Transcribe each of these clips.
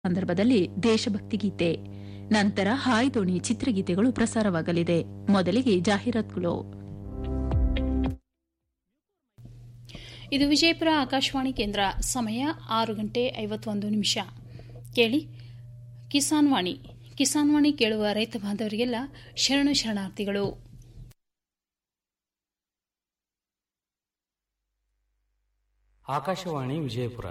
ಸಂದರ್ಭದಲ್ಲಿ ದೇಶಭಕ್ತಿ ಗೀತೆ ನಂತರ ಹಾಯ್ ದೋಣಿ ಚಿತ್ರಗೀತೆಗಳು ಪ್ರಸಾರವಾಗಲಿದೆ ಮೊದಲಿಗೆ ಜಾಹೀರಾತುಗಳು ಇದು ವಿಜಯಪುರ ಆಕಾಶವಾಣಿ ಕೇಂದ್ರ ಸಮಯ ಆರು ಗಂಟೆ ಐವತ್ತೊಂದು ನಿಮಿಷ ಕೇಳಿ ಕಿಸಾನ್ ವಾಣಿ ಕಿಸಾನ್ ವಾಣಿ ಕೇಳುವ ರೈತ ಬಾಂಧವರಿಗೆಲ್ಲ ಶರಣು ಶರಣಾರ್ಥಿಗಳು ಆಕಾಶವಾಣಿ ವಿಜಯಪುರ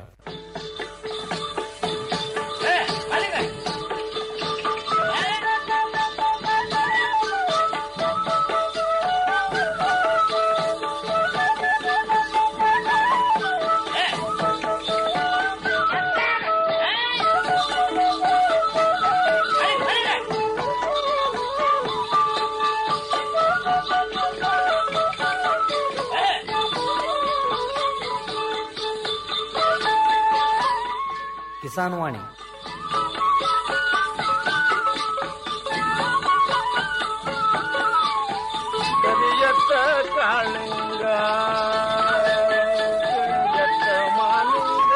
ಕಿಸಾನ್ ವಾಣಿ ಕರಿಯತ್ತ ಕಾಳಿಂಗ ಕರಿಯತ್ತ ಮಾಲಿಂಗ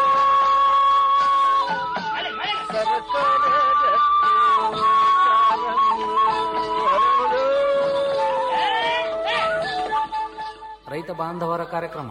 ಸರಸರ ರಕ್ತಿ ಕಾರಂಗಿ ಹರಡು. ರೈತ ಬಾಂಧವರ ಕಾರ್ಯಕ್ರಮ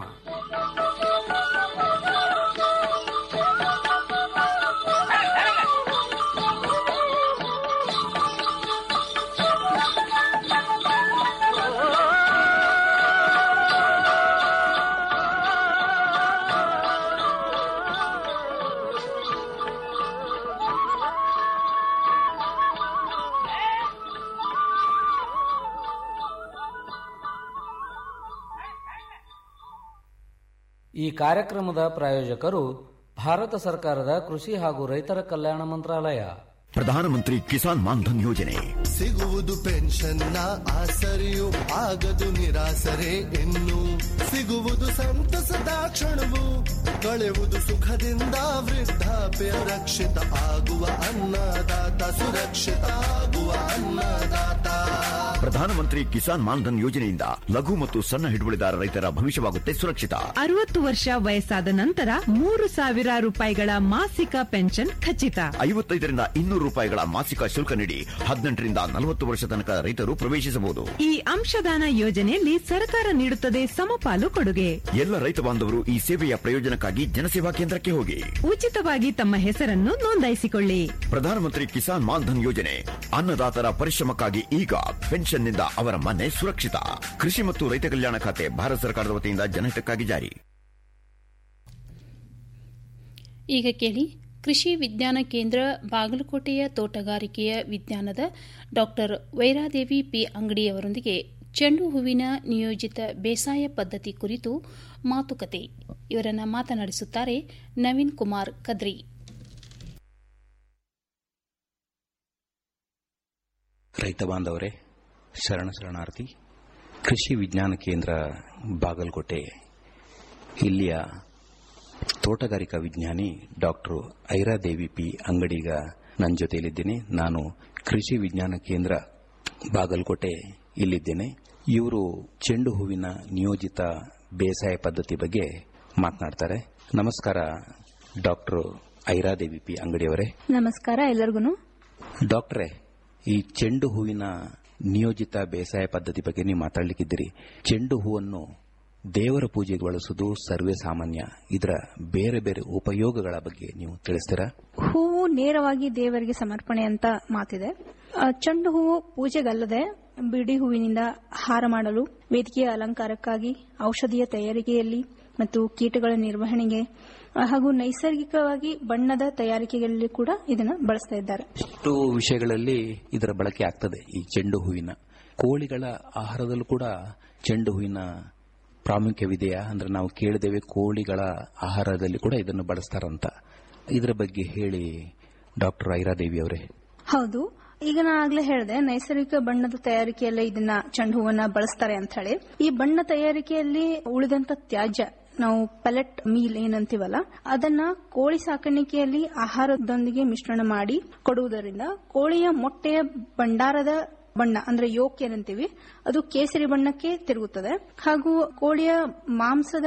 ಈ ಕಾರ್ಯಕ್ರಮದ ಪ್ರಾಯೋಜಕರು ಭಾರತ ಸರ್ಕಾರದ ಕೃಷಿ ಹಾಗೂ ರೈತರ ಕಲ್ಯಾಣ ಮಂತ್ರಾಲಯ ಪ್ರಧಾನಮಂತ್ರಿ ಕಿಸಾನ್ ಮಾನ್ಧನ್ ಯೋಜನೆ ಸಿಗುವುದು ಪೆನ್ಷನ್ನ ಆಸರೆಯು ಆಗದು ನಿರಾಸರೆ ಇನ್ನು ಸಿಗುವುದು ಸಂತಸದ ಕ್ಷಣವು ಕಳೆಯುವುದು ಸುಖದಿಂದ ವೃದ್ಧಾಪ್ಯ ರಕ್ಷಿತ ಆಗುವ ಅನ್ನದಾತ ಸುರಕ್ಷಿತ ಆಗುವ ಅನ್ನದಾತ ಪ್ರಧಾನಮಂತ್ರಿ ಕಿಸಾನ್ ಮಾನ್ಧನ್ ಯೋಜನೆಯಿಂದ ಲಘು ಮತ್ತು ಸಣ್ಣ ಹಿಡುವಳಿದಾರ ರೈತರ ಭವಿಷ್ಯವಾಗುತ್ತೆ ಸುರಕ್ಷಿತ ಅರವತ್ತು ವರ್ಷ ವಯಸ್ಸಾದ ನಂತರ ಮೂರು ಸಾವಿರ ರೂಪಾಯಿಗಳ ಮಾಸಿಕ ಪೆನ್ಷನ್ ಖಚಿತ ಐವತ್ತೈದರಿಂದ ಇನ್ನೂರು ರೂಪಾಯಿಗಳ ಮಾಸಿಕ ಶುಲ್ಕ ನೀಡಿ ಹದಿನೆಂಟರಿಂದ ನಲವತ್ತು ವರ್ಷ ತನಕ ರೈತರು ಪ್ರವೇಶಿಸಬಹುದು ಈ ಅಂಶದಾನ ಯೋಜನೆಯಲ್ಲಿ ಸರ್ಕಾರ ನೀಡುತ್ತದೆ ಸಮಪಾಲು ಕೊಡುಗೆ ಎಲ್ಲ ರೈತ ಬಾಂಧವರು ಈ ಸೇವೆಯ ಪ್ರಯೋಜನಕ್ಕಾಗಿ ಜನಸೇವಾ ಕೇಂದ್ರಕ್ಕೆ ಹೋಗಿ ಉಚಿತವಾಗಿ ತಮ್ಮ ಹೆಸರನ್ನು ನೋಂದಾಯಿಸಿಕೊಳ್ಳಿ ಪ್ರಧಾನಮಂತ್ರಿ ಕಿಸಾನ್ ಮಾನ್ಧನ್ ಯೋಜನೆ ಅನ್ನದಾತರ ಪರಿಶ್ರಮಕ್ಕಾಗಿ ಈಗ ಪೆನ್ಷನ್ನಿಂದ ಅವರ ಮನೆ ಸುರಕ್ಷಿತ ಕೃಷಿ ಮತ್ತು ರೈತ ಕಲ್ಯಾಣ ಖಾತೆ ಭಾರತ ಸರ್ಕಾರದ ವತಿಯಿಂದ ಜನಹಿತಕ್ಕಾಗಿ ಜಾರಿ ಈಗ ಕೇಳಿ ಕೃಷಿ ವಿಜ್ಞಾನ ಕೇಂದ್ರ ಬಾಗಲಕೋಟೆಯ ತೋಟಗಾರಿಕೆಯ ವಿಜ್ಞಾನದ ಡಾಕ್ಟರ್ ವೈರಾದೇವಿ ಪಿ ಅಂಗಡಿಯವರೊಂದಿಗೆ ಚೆಂಡು ಹೂವಿನ ನಿಯೋಜಿತ ಬೇಸಾಯ ಪದ್ಧತಿ ಕುರಿತು ಮಾತುಕತೆ ಇವರನ್ನ ಮಾತನಾಡಿಸುತ್ತಾರೆ ನವೀನ್ ಕುಮಾರ್ ಕದ್ರಿ ರೈತ ಬಾಂಧವರೇ ಶರಣ ಶರಣಾರ್ಥಿ ಕೃಷಿ ವಿಜ್ಞಾನ ಕೇಂದ್ರ ಬಾಗಲಕೋಟೆ ಇಲ್ಲಿಯ ತೋಟಗಾರಿಕಾ ವಿಜ್ಞಾನಿ ಡಾಕ್ಟರ್ ಐರಾದೇವಿ ಪಿ ಅಂಗಡಿಗ ನನ್ನ ಜೊತೆಯಲ್ಲಿದ್ದೇನೆ ನಾನು ಕೃಷಿ ವಿಜ್ಞಾನ ಕೇಂದ್ರ ಬಾಗಲಕೋಟೆ ಇಲ್ಲಿದ್ದೇನೆ ಇವರು ಚೆಂಡು ಹೂವಿನ ನಿಯೋಜಿತ ಬೇಸಾಯ ಪದ್ಧತಿ ಬಗ್ಗೆ ಮಾತನಾಡ್ತಾರೆ ನಮಸ್ಕಾರ ಡಾಕ್ಟರ್ ಐರಾದೇವಿ ಪಿ ಅಂಗಡಿಯವರೇ ನಮಸ್ಕಾರ ಎಲ್ಲರಿಗೂ ಡಾಕ್ಟ್ರೇ ಈ ಚೆಂಡು ಹೂವಿನ ನಿಯೋಜಿತ ಬೇಸಾಯ ಪದ್ಧತಿ ಬಗ್ಗೆ ನೀವು ಮಾತಾಡ್ಲಿಕ್ಕಿದ್ದೀರಿ ಚೆಂಡು ಹೂವನ್ನು ದೇವರ ಪೂಜೆಗೆ ಬಳಸುವುದು ಸರ್ವೇ ಸಾಮಾನ್ಯ ಇದರ ಬೇರೆ ಬೇರೆ ಉಪಯೋಗಗಳ ಬಗ್ಗೆ ನೀವು ತಿಳಿಸ್ತೀರಾ ಹೂವು ನೇರವಾಗಿ ದೇವರಿಗೆ ಸಮರ್ಪಣೆ ಅಂತ ಮಾತಿದೆ ಆ, ಚೆಂಡು ಹೂವು ಪೂಜೆಗಲ್ಲದೆ ಬಿಡಿ ಹೂವಿನಿಂದ ಹಾರ ಮಾಡಲು ವೇದಿಕೆಯ ಅಲಂಕಾರಕ್ಕಾಗಿ ಔಷಧಿಯ ತಯಾರಿಕೆಯಲ್ಲಿ ಮತ್ತು ಕೀಟಗಳ ನಿರ್ವಹಣೆಗೆ ಆ, ಹಾಗೂ ನೈಸರ್ಗಿಕವಾಗಿ ಬಣ್ಣದ ತಯಾರಿಕೆಗಳಲ್ಲಿ ಕೂಡ ಇದನ್ನು ಬಳಸ್ತಾ ಇದ್ದಾರೆ ಇಷ್ಟು ವಿಷಯಗಳಲ್ಲಿ ಇದರ ಬಳಕೆ ಆಗ್ತದೆ ಈ ಚೆಂಡು ಹೂವಿನ ಕೋಳಿಗಳ ಆಹಾರದಲ್ಲೂ ಕೂಡ ಚೆಂಡು ಹೂವಿನ ಪ್ರಾಮುಖ್ಯವಿದೆಯಾ ಅಂದ್ರೆ ನಾವು ಕೇಳಿದ್ದೇವೆ ಕೋಳಿಗಳ ಆಹಾರದಲ್ಲಿ ಕೂಡ ಇದನ್ನು ಬಳಸ್ತಾರಂತ ಇದರ ಬಗ್ಗೆ ಹೇಳಿ ಡಾಕ್ಟರ್ ಐರಾದೇವಿ ಅವರೇ ಹೌದು ಈಗ ನಾನು ಆಗ್ಲೇ ಹೇಳಿದೆ ನೈಸರ್ಗಿಕ ಬಣ್ಣದ ತಯಾರಿಕೆಯಲ್ಲೇ ಇದನ್ನ ಚೆಂಡು ಹೂವನ್ನ ಬಳಸ್ತಾರೆ ಅಂತ ಹೇಳಿ ಈ ಬಣ್ಣ ತಯಾರಿಕೆಯಲ್ಲಿ ಉಳಿದಂತ ತ್ಯಾಜ್ಯ ನಾವು ಪೆಲೆಟ್ ಮೀಲ್ ಏನಂತೀವಲ್ಲ ಅದನ್ನ ಕೋಳಿ ಸಾಕಾಣಿಕೆಯಲ್ಲಿ ಆಹಾರದೊಂದಿಗೆ ಮಿಶ್ರಣ ಮಾಡಿ ಕೊಡುವುದರಿಂದ ಕೋಳಿಯ ಮೊಟ್ಟೆಯ ಭಂಡಾರದ ಬಣ್ಣ ಅಂದ್ರೆ ಯೋಕ್ ಏನಂತೀವಿ ಅದು ಕೇಸರಿ ಬಣ್ಣಕ್ಕೆ ತಿರುಗುತ್ತದೆ ಹಾಗೂ ಕೋಳಿಯ ಮಾಂಸದ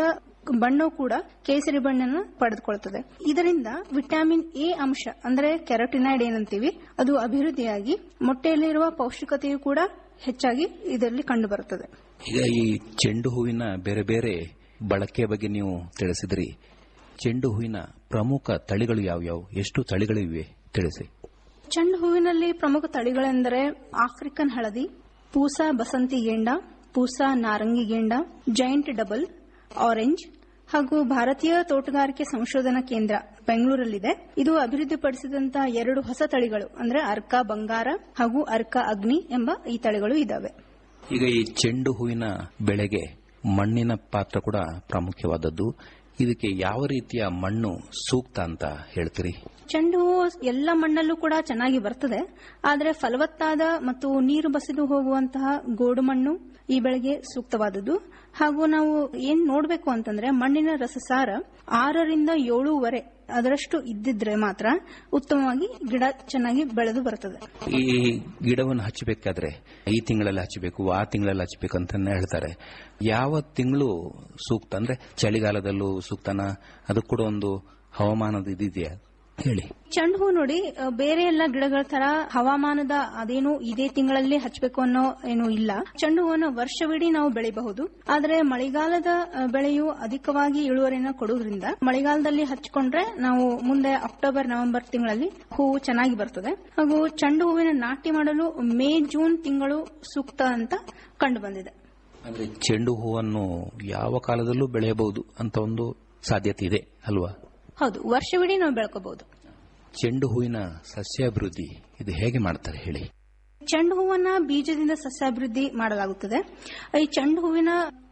ಬಣ್ಣವು ಕೂಡ ಕೇಸರಿ ಬಣ್ಣನ ಪಡೆದುಕೊಳ್ತದೆ ಇದರಿಂದ ವಿಟಮಿನ್ ಎ ಅಂಶ ಅಂದ್ರೆ ಕೆರಟಿನೈಡ್ ಏನಂತೀವಿ ಅದು ಅಭಿವೃದ್ಧಿಯಾಗಿ ಮೊಟ್ಟೆಯಲ್ಲಿರುವ ಪೌಷ್ಟಿಕತೆಯು ಕೂಡ ಹೆಚ್ಚಾಗಿ ಇದರಲ್ಲಿ ಕಂಡುಬರುತ್ತದೆ ಈಗ ಈ ಚೆಂಡು ಹೂವಿನ ಬೇರೆ ಬೇರೆ ಬಳಕೆ ಬಗ್ಗೆ ನೀವು ತಿಳಿಸಿದ್ರಿ ಚೆಂಡು ಹೂವಿನ ಪ್ರಮುಖ ತಳಿಗಳು ಯಾವ್ಯಾವು ಎಷ್ಟು ತಳಿಗಳು ಇವೆ ತಿಳಿಸಿ ಚೆಂಡು ಹೂವಿನಲ್ಲಿ ಪ್ರಮುಖ ತಳಿಗಳೆಂದರೆ ಆಫ್ರಿಕನ್ ಹಳದಿ Pusa Basanti Gainda Pusa Narangi Gainda giant double orange ಹಾಗೂ ಭಾರತೀಯ ತೋಟಗಾರಿಕೆ ಸಂಶೋಧನಾ ಕೇಂದ್ರ ಬೆಂಗಳೂರಲ್ಲಿದೆ ಇದು ಅಭಿವೃದ್ಧಿಪಡಿಸಿದಂತಹ ಎರಡು ಹೊಸ ತಳಿಗಳು ಅಂದ್ರೆ ಅರ್ಕ ಬಂಗಾರ ಹಾಗೂ ಅರ್ಕ ಅಗ್ನಿ ಎಂಬ ಈ ತಳಿಗಳು ಇದಾವೆ ಈಗ ಈ ಚೆಂಡು ಹೂವಿನ ಬೆಳೆಗೆ ಮಣ್ಣಿನ ಪಾತ್ರ ಕೂಡ ಪ್ರಾಮುಖ್ಯವಾದದ್ದು ಇದಕ್ಕೆ ಯಾವ ರೀತಿಯ ಮಣ್ಣು ಸೂಕ್ತ ಅಂತ ಹೇಳ್ತೀರಿ ಚೆಂಡು ಹೂವು ಎಲ್ಲ ಮಣ್ಣಲ್ಲೂ ಕೂಡ ಚೆನ್ನಾಗಿ ಬರ್ತದೆ ಆದರೆ ಫಲವತ್ತಾದ ಮತ್ತು ನೀರು ಬಸಿದು ಹೋಗುವಂತಹ ಗೋಡು ಮಣ್ಣು ಈ ಬೆಳೆಗೆ ಸೂಕ್ತವಾದದ್ದು ಹಾಗೂ ನಾವು ಏನ್ ನೋಡಬೇಕು ಅಂತಂದ್ರೆ ಮಣ್ಣಿನ ರಸಸಾರ ಆರರಿಂದ ಏಳೂವರೆ ಅದರಷ್ಟು ಇದ್ದಿದ್ರೆ ಮಾತ್ರ ಉತ್ತಮವಾಗಿ ಗಿಡ ಚೆನ್ನಾಗಿ ಬೆಳೆದು ಬರುತ್ತದೆ ಈ ಗಿಡವನ್ನು ಹಚ್ಚಬೇಕಾದ್ರೆ ಈ ತಿಂಗಳಲ್ಲಿ ಹಚ್ಚಬೇಕು ಆ ತಿಂಗಳಲ್ಲಿ ಹಚ್ಚಬೇಕು ಅಂತ ಹೇಳ್ತಾರೆ ಯಾವ ತಿಂಗಳು ಸೂಕ್ತ ಅಂದ್ರೆ ಚಳಿಗಾಲದಲ್ಲೂ ಸೂಕ್ತನ ಅದು ಕೂಡ ಒಂದು ಹವಾಮಾನದ ಇದಿದೆಯಾ ಹೇಳಿ ಚೆಂಡು ಹೂ ನೋಡಿ ಅ, ಬೇರೆ ಎಲ್ಲ ಗಿಡಗಳ ತರ ಹವಾಮಾನದ ಅದೇನು ಇದೇ ತಿಂಗಳಲ್ಲಿ ಹಚ್ಚಬೇಕು ಅನ್ನೋ ಏನು ಇಲ್ಲ ಚೆಂಡು ಹೂವನ್ನು ವರ್ಷವಿಡೀ ನಾವು ಬೆಳಿಬಹುದು ಆದರೆ ಮಳೆಗಾಲದ ಅ, ಬೆಳೆಯು ಅಧಿಕವಾಗಿ ಇಳುವರಿಯನ್ನು ಕೊಡುವುದರಿಂದ ಮಳೆಗಾಲದಲ್ಲಿ ಹಚ್ಕೊಂಡ್ರೆ ನಾವು ಮುಂದೆ ಅಕ್ಟೋಬರ್ ನವೆಂಬರ್ ತಿಂಗಳಲ್ಲಿ ಹೂವು ಚೆನ್ನಾಗಿ ಬರ್ತದೆ ಹಾಗೂ ಚೆಂಡು ಹೂವಿನ ನಾಟಿ ಮಾಡಲು ಮೇ ಜೂನ್ ತಿಂಗಳು ಸೂಕ್ತ ಅಂತ ಕಂಡು ಬಂದಿದೆ ಅಂದ್ರೆ ಚೆಂಡು ಹೂವನ್ನು ಯಾವ ಕಾಲದಲ್ಲೂ ಬೆಳೆಯಬಹುದು ಅಂತ ಒಂದು ಸಾಧ್ಯತೆ ಇದೆ ಅಲ್ವಾ ಹೌದು ವರ್ಷವಿಡೀ ನಾವು ಬೆಳ್ಕೋಬಹುದು ಚೆಂಡು ಹೂವಿನ ಸಸ್ಯಾಭಿವೃದ್ಧಿ ಇದು ಹೇಗೆ ಮಾಡ್ತಾರೆ ಹೇಳಿ ಚೆಂಡು ಹೂವನ್ನ ಬೀಜದಿಂದ ಸಸ್ಯಾಭಿವೃದ್ಧಿ ಮಾಡಲಾಗುತ್ತದೆ ಈ ಚೆಂಡು ಹೂವಿನ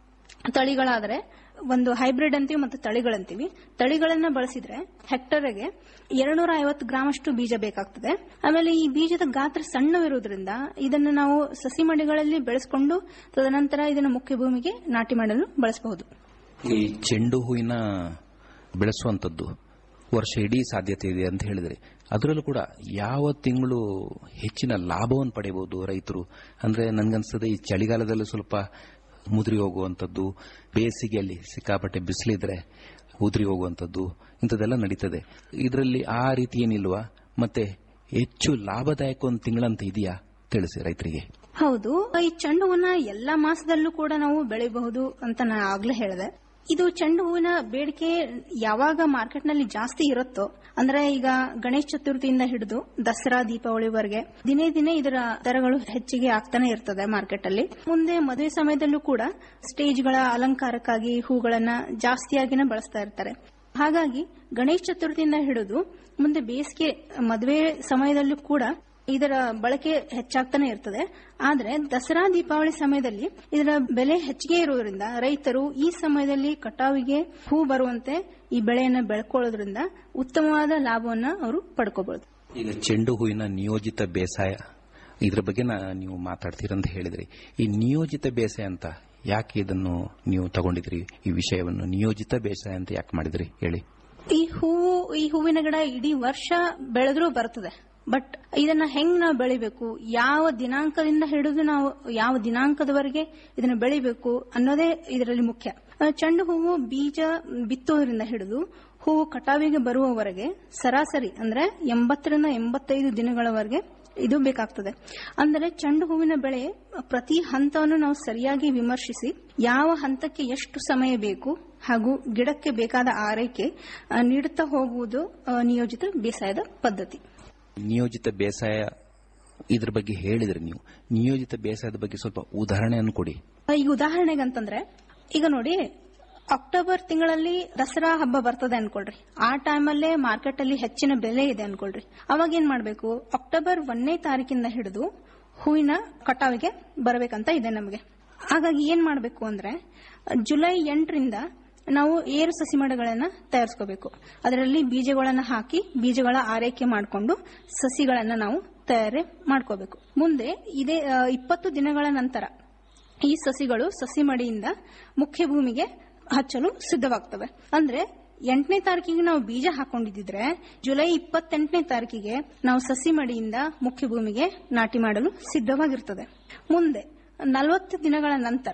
ತಳಿಗಳಾದರೆ ಒಂದು ಹೈಬ್ರಿಡ್ ಅಂತೀವಿ ಮತ್ತು ತಳಿಗಳಂತೀವಿ ತಳಿಗಳನ್ನ ಬಳಸಿದ್ರೆ ಹೆಕ್ಟರ್ಗೆ ಎರಡ್ನೂರ ಐವತ್ತು ಗ್ರಾಮ್ ಅಷ್ಟು ಬೀಜ ಬೇಕಾಗ್ತದೆ ಆಮೇಲೆ ಈ ಬೀಜದ ಗಾತ್ರ ಸಣ್ಣವಿರುವುದರಿಂದ ಇದನ್ನು ನಾವು ಸಸಿ ಮಡಿಗಳಲ್ಲಿ ಬೆಳೆಸಿಕೊಂಡು ತದನಂತರ ಇದನ್ನು ಮುಖ್ಯ ಭೂಮಿಗೆ ನಾಟಿ ಮಾಡಲು ಬಳಸಬಹುದು ಈ ಚೆಂಡು ಹೂವಿನ ಬೆಳೆಸುವಂತದ್ದು ವರ್ಷ ಇಡೀ ಸಾಧ್ಯತೆ ಇದೆ ಅಂತ ಹೇಳಿದ್ರೆ ಅದರಲ್ಲೂ ಕೂಡ ಯಾವ ತಿಂಗಳು ಹೆಚ್ಚಿನ ಲಾಭವನ್ನು ಪಡೆಯಬಹುದು ರೈತರು ಅಂದ್ರೆ ನನ್ಗನ್ಸ್ತದೆ ಈ ಚಳಿಗಾಲದಲ್ಲಿ ಸ್ವಲ್ಪ ಮುದುರಿ ಹೋಗುವಂಥದ್ದು ಬೇಸಿಗೆಯಲ್ಲಿ ಸಿಕ್ಕಾಪಟ್ಟೆ ಬಿಸಿಲಿದ್ರೆ ಉದುರಿ ಹೋಗುವಂಥದ್ದು ಇಂಥದ್ದೆಲ್ಲ ನಡೀತದೆ ಇದರಲ್ಲಿ ಆ ರೀತಿ ಏನಿಲ್ವಾ ಮತ್ತೆ ಹೆಚ್ಚು ಲಾಭದಾಯಕ ಒಂದು ತಿಂಗಳಂತ ಇದೆಯಾ ತಿಳಿಸಿ ರೈತರಿಗೆ ಹೌದು ಈ ಚೆಂಡು ಹೂವನ್ನ ಎಲ್ಲಾ ಮಾಸದಲ್ಲೂ ಕೂಡ ನಾವು ಬೆಳೆಯಬಹುದು ಅಂತ ನಾನು ಆಗ್ಲೇ ಹೇಳಿದೆ ಇದು ಚೆಂಡು ಹೂವಿನ ಬೇಡಿಕೆ ಯಾವಾಗ ಮಾರ್ಕೆಟ್ನಲ್ಲಿ ಜಾಸ್ತಿ ಇರುತ್ತೋ ಅಂದ್ರೆ ಈಗ ಗಣೇಶ ಚತುರ್ಥಿಯಿಂದ ಹಿಡಿದು ದಸರಾ ದೀಪಾವಳಿವರೆಗೆ ದಿನೇ ದಿನೇ ಇದರ ದರಗಳು ಹೆಚ್ಚಿಗೆ ಆಗ್ತಾನೆ ಇರ್ತದೆ ಮಾರ್ಕೆಟ್ ಅಲ್ಲಿ ಮುಂದೆ ಮದುವೆ ಸಮಯದಲ್ಲೂ ಕೂಡ ಸ್ಟೇಜ್ಗಳ ಅಲಂಕಾರಕ್ಕಾಗಿ ಹೂಗಳನ್ನ ಜಾಸ್ತಿಯಾಗಿನ ಬಳಸ್ತಾ ಇರ್ತಾರೆ ಹಾಗಾಗಿ ಗಣೇಶ ಚತುರ್ಥಿಯಿಂದ ಹಿಡಿದು ಮುಂದೆ ಬೇಸಿಗೆ ಮದುವೆ ಸಮಯದಲ್ಲೂ ಕೂಡ ಇದರ ಬಳಕೆ ಹೆಚ್ಚಾಗ್ತಾನೆ ಇರ್ತದೆ ಆದ್ರೆ ದಸರಾ ದೀಪಾವಳಿ ಸಮಯದಲ್ಲಿ ಇದರ ಬೆಲೆ ಹೆಚ್ಚಿಗೆ ಇರುವುದರಿಂದ ರೈತರು ಈ ಸಮಯದಲ್ಲಿ ಕಟಾವಿಗೆ ಹೂ ಬರುವಂತೆ ಈ ಬೆಳೆಯನ್ನು ಬೆಳ್ಕೊಳ್ಳೋದ್ರಿಂದ ಉತ್ತಮವಾದ ಲಾಭವನ್ನ ಅವರು ಪಡ್ಕೋಬಹುದು ಈಗ ಚೆಂಡು ಹೂವಿನ ನಿಯೋಜಿತ ಬೇಸಾಯ ಇದ್ರ ಬಗ್ಗೆ ನಾ- ನೀವು ಮಾತಾಡ್ತೀರಂತ ಹೇಳಿದ್ರಿ ಈ ನಿಯೋಜಿತ ಬೇಸಾಯ ಅಂತ ಯಾಕೆ ಇದನ್ನು ನೀವು ತಗೊಂಡಿದ್ರಿ ಈ ವಿಷಯವನ್ನು ನಿಯೋಜಿತ ಬೇಸಾಯ ಅಂತ ಯಾಕೆ ಮಾಡಿದ್ರಿ ಹೇಳಿ ಈ ಹೂವು ಈ ಹೂವಿನ ಗಿಡ ಇಡೀ ವರ್ಷ ಬೆಳೆದ್ರೂ ಬರ್ತದೆ ಬಟ್ ಇದನ್ನ ಹೆಂಗ್ ನಾವು ಬೆಳಿಬೇಕು ಯಾವ ದಿನಾಂಕದಿಂದ ಹಿಡಿದು ನಾವು ಯಾವ ದಿನಾಂಕದವರೆಗೆ ಇದನ್ನ ಬೆಳಿಬೇಕು ಅನ್ನೋದೇ ಇದರಲ್ಲಿ ಮುಖ್ಯ ಆ, ಚೆಂಡು ಹೂವು ಬೀಜ ಬಿತ್ತೋದ್ರಿಂದ ಹಿಡಿದು ಹೂವು ಕಟಾವಿಗೆ ಬರುವವರೆಗೆ ಸರಾಸರಿ ಅಂದ್ರೆ ಎಂಬತ್ತರಿಂದ ಎಂಬತ್ತೈದು ದಿನಗಳವರೆಗೆ ಇದು ಬೇಕಾಗ್ತದೆ ಅಂದರೆ ಚೆಂಡು ಹೂವಿನ ಬೆಳೆ ಪ್ರತಿ ಹಂತವನ್ನು ನಾವು ಸರಿಯಾಗಿ ವಿಮರ್ಶಿಸಿ ಯಾವ ಹಂತಕ್ಕೆ ಎಷ್ಟು ಸಮಯ ಬೇಕು ಹಾಗೂ ಗಿಡಕ್ಕೆ ಬೇಕಾದ ಆರೈಕೆ ಆ, ನೀಡುತ್ತಾ ಹೋಗುವುದು ಆ, ನಿಯೋಜಿತ ಬೇಸಾಯದ ಪದ್ಧತಿ ನಿಯೋಜಿತ ಬೇಸಾಯ ಇದ್ರ ಬಗ್ಗೆ ಹೇಳಿದ್ರಿ ನೀವು ನಿಯೋಜಿತ ಬೇಸಾಯದ ಬಗ್ಗೆ ಸ್ವಲ್ಪ ಉದಾಹರಣೆಯನ್ನು ಕೊಡಿ ಆ, ಈಗ ಉದಾಹರಣೆಗಂತಂದ್ರೆ ಈಗ ನೋಡಿ ಅಕ್ಟೋಬರ್ ತಿಂಗಳಲ್ಲಿ ದಸರಾ ಹಬ್ಬ ಬರ್ತದೆ ಅನ್ಕೊಳ್ರಿ ಆ ಟೈಮಲ್ಲೇ ಮಾರ್ಕೆಟ್ ಅಲ್ಲಿ ಹೆಚ್ಚಿನ ಬೆಲೆ ಇದೆ ಅನ್ಕೊಳ್ರಿ ಅವಾಗ ಏನ್ ಮಾಡ್ಬೇಕು ಅಕ್ಟೋಬರ್ ಒಂದನೇ ತಾರೀಕಿಂದ ಹಿಡಿದು ಹೂವಿನ ಕಟಾವಿಗೆ ಬರಬೇಕಂತ ಇದೆ ನಮಗೆ ಹಾಗಾಗಿ ಏನ್ ಮಾಡ್ಬೇಕು ಅಂದ್ರೆ ಜುಲೈ ಎಂಟರಿಂದ ನಾವು ಏರು ಸಸಿಮಡಗಳನ್ನ ತಯಾರಿಸ್ಕೋಬೇಕು ಅದರಲ್ಲಿ ಬೀಜಗಳನ್ನ ಹಾಕಿ ಬೀಜಗಳ ಆರೈಕೆ ಮಾಡಿಕೊಂಡು ಸಸಿಗಳನ್ನ ನಾವು ತಯಾರಿ ಮಾಡ್ಕೋಬೇಕು ಮುಂದೆ ಇದೇ ಆ, ಇಪ್ಪತ್ತು ದಿನಗಳ ನಂತರ ಈ ಸಸಿಗಳು ಸಸಿ ಮಡಿಯಿಂದ ಮುಖ್ಯ ಭೂಮಿಗೆ ಹಚ್ಚಲು ಸಿದ್ಧವಾಗ್ತವೆ ಅಂದ್ರೆ ಎಂಟನೇ ತಾರೀಕಿಗೆ ನಾವು ಬೀಜ ಹಾಕೊಂಡಿದ್ರೆ ಜುಲೈ ಇಪ್ಪತ್ತೆಂಟನೇ ತಾರೀಕಿಗೆ ನಾವು ಸಸಿ ಮಡಿಯಿಂದ ಮುಖ್ಯ ಭೂಮಿಗೆ ನಾಟಿ ಮಾಡಲು ಸಿದ್ಧವಾಗಿರ್ತದೆ ಮುಂದೆ ನಲವತ್ತು ದಿನಗಳ ನಂತರ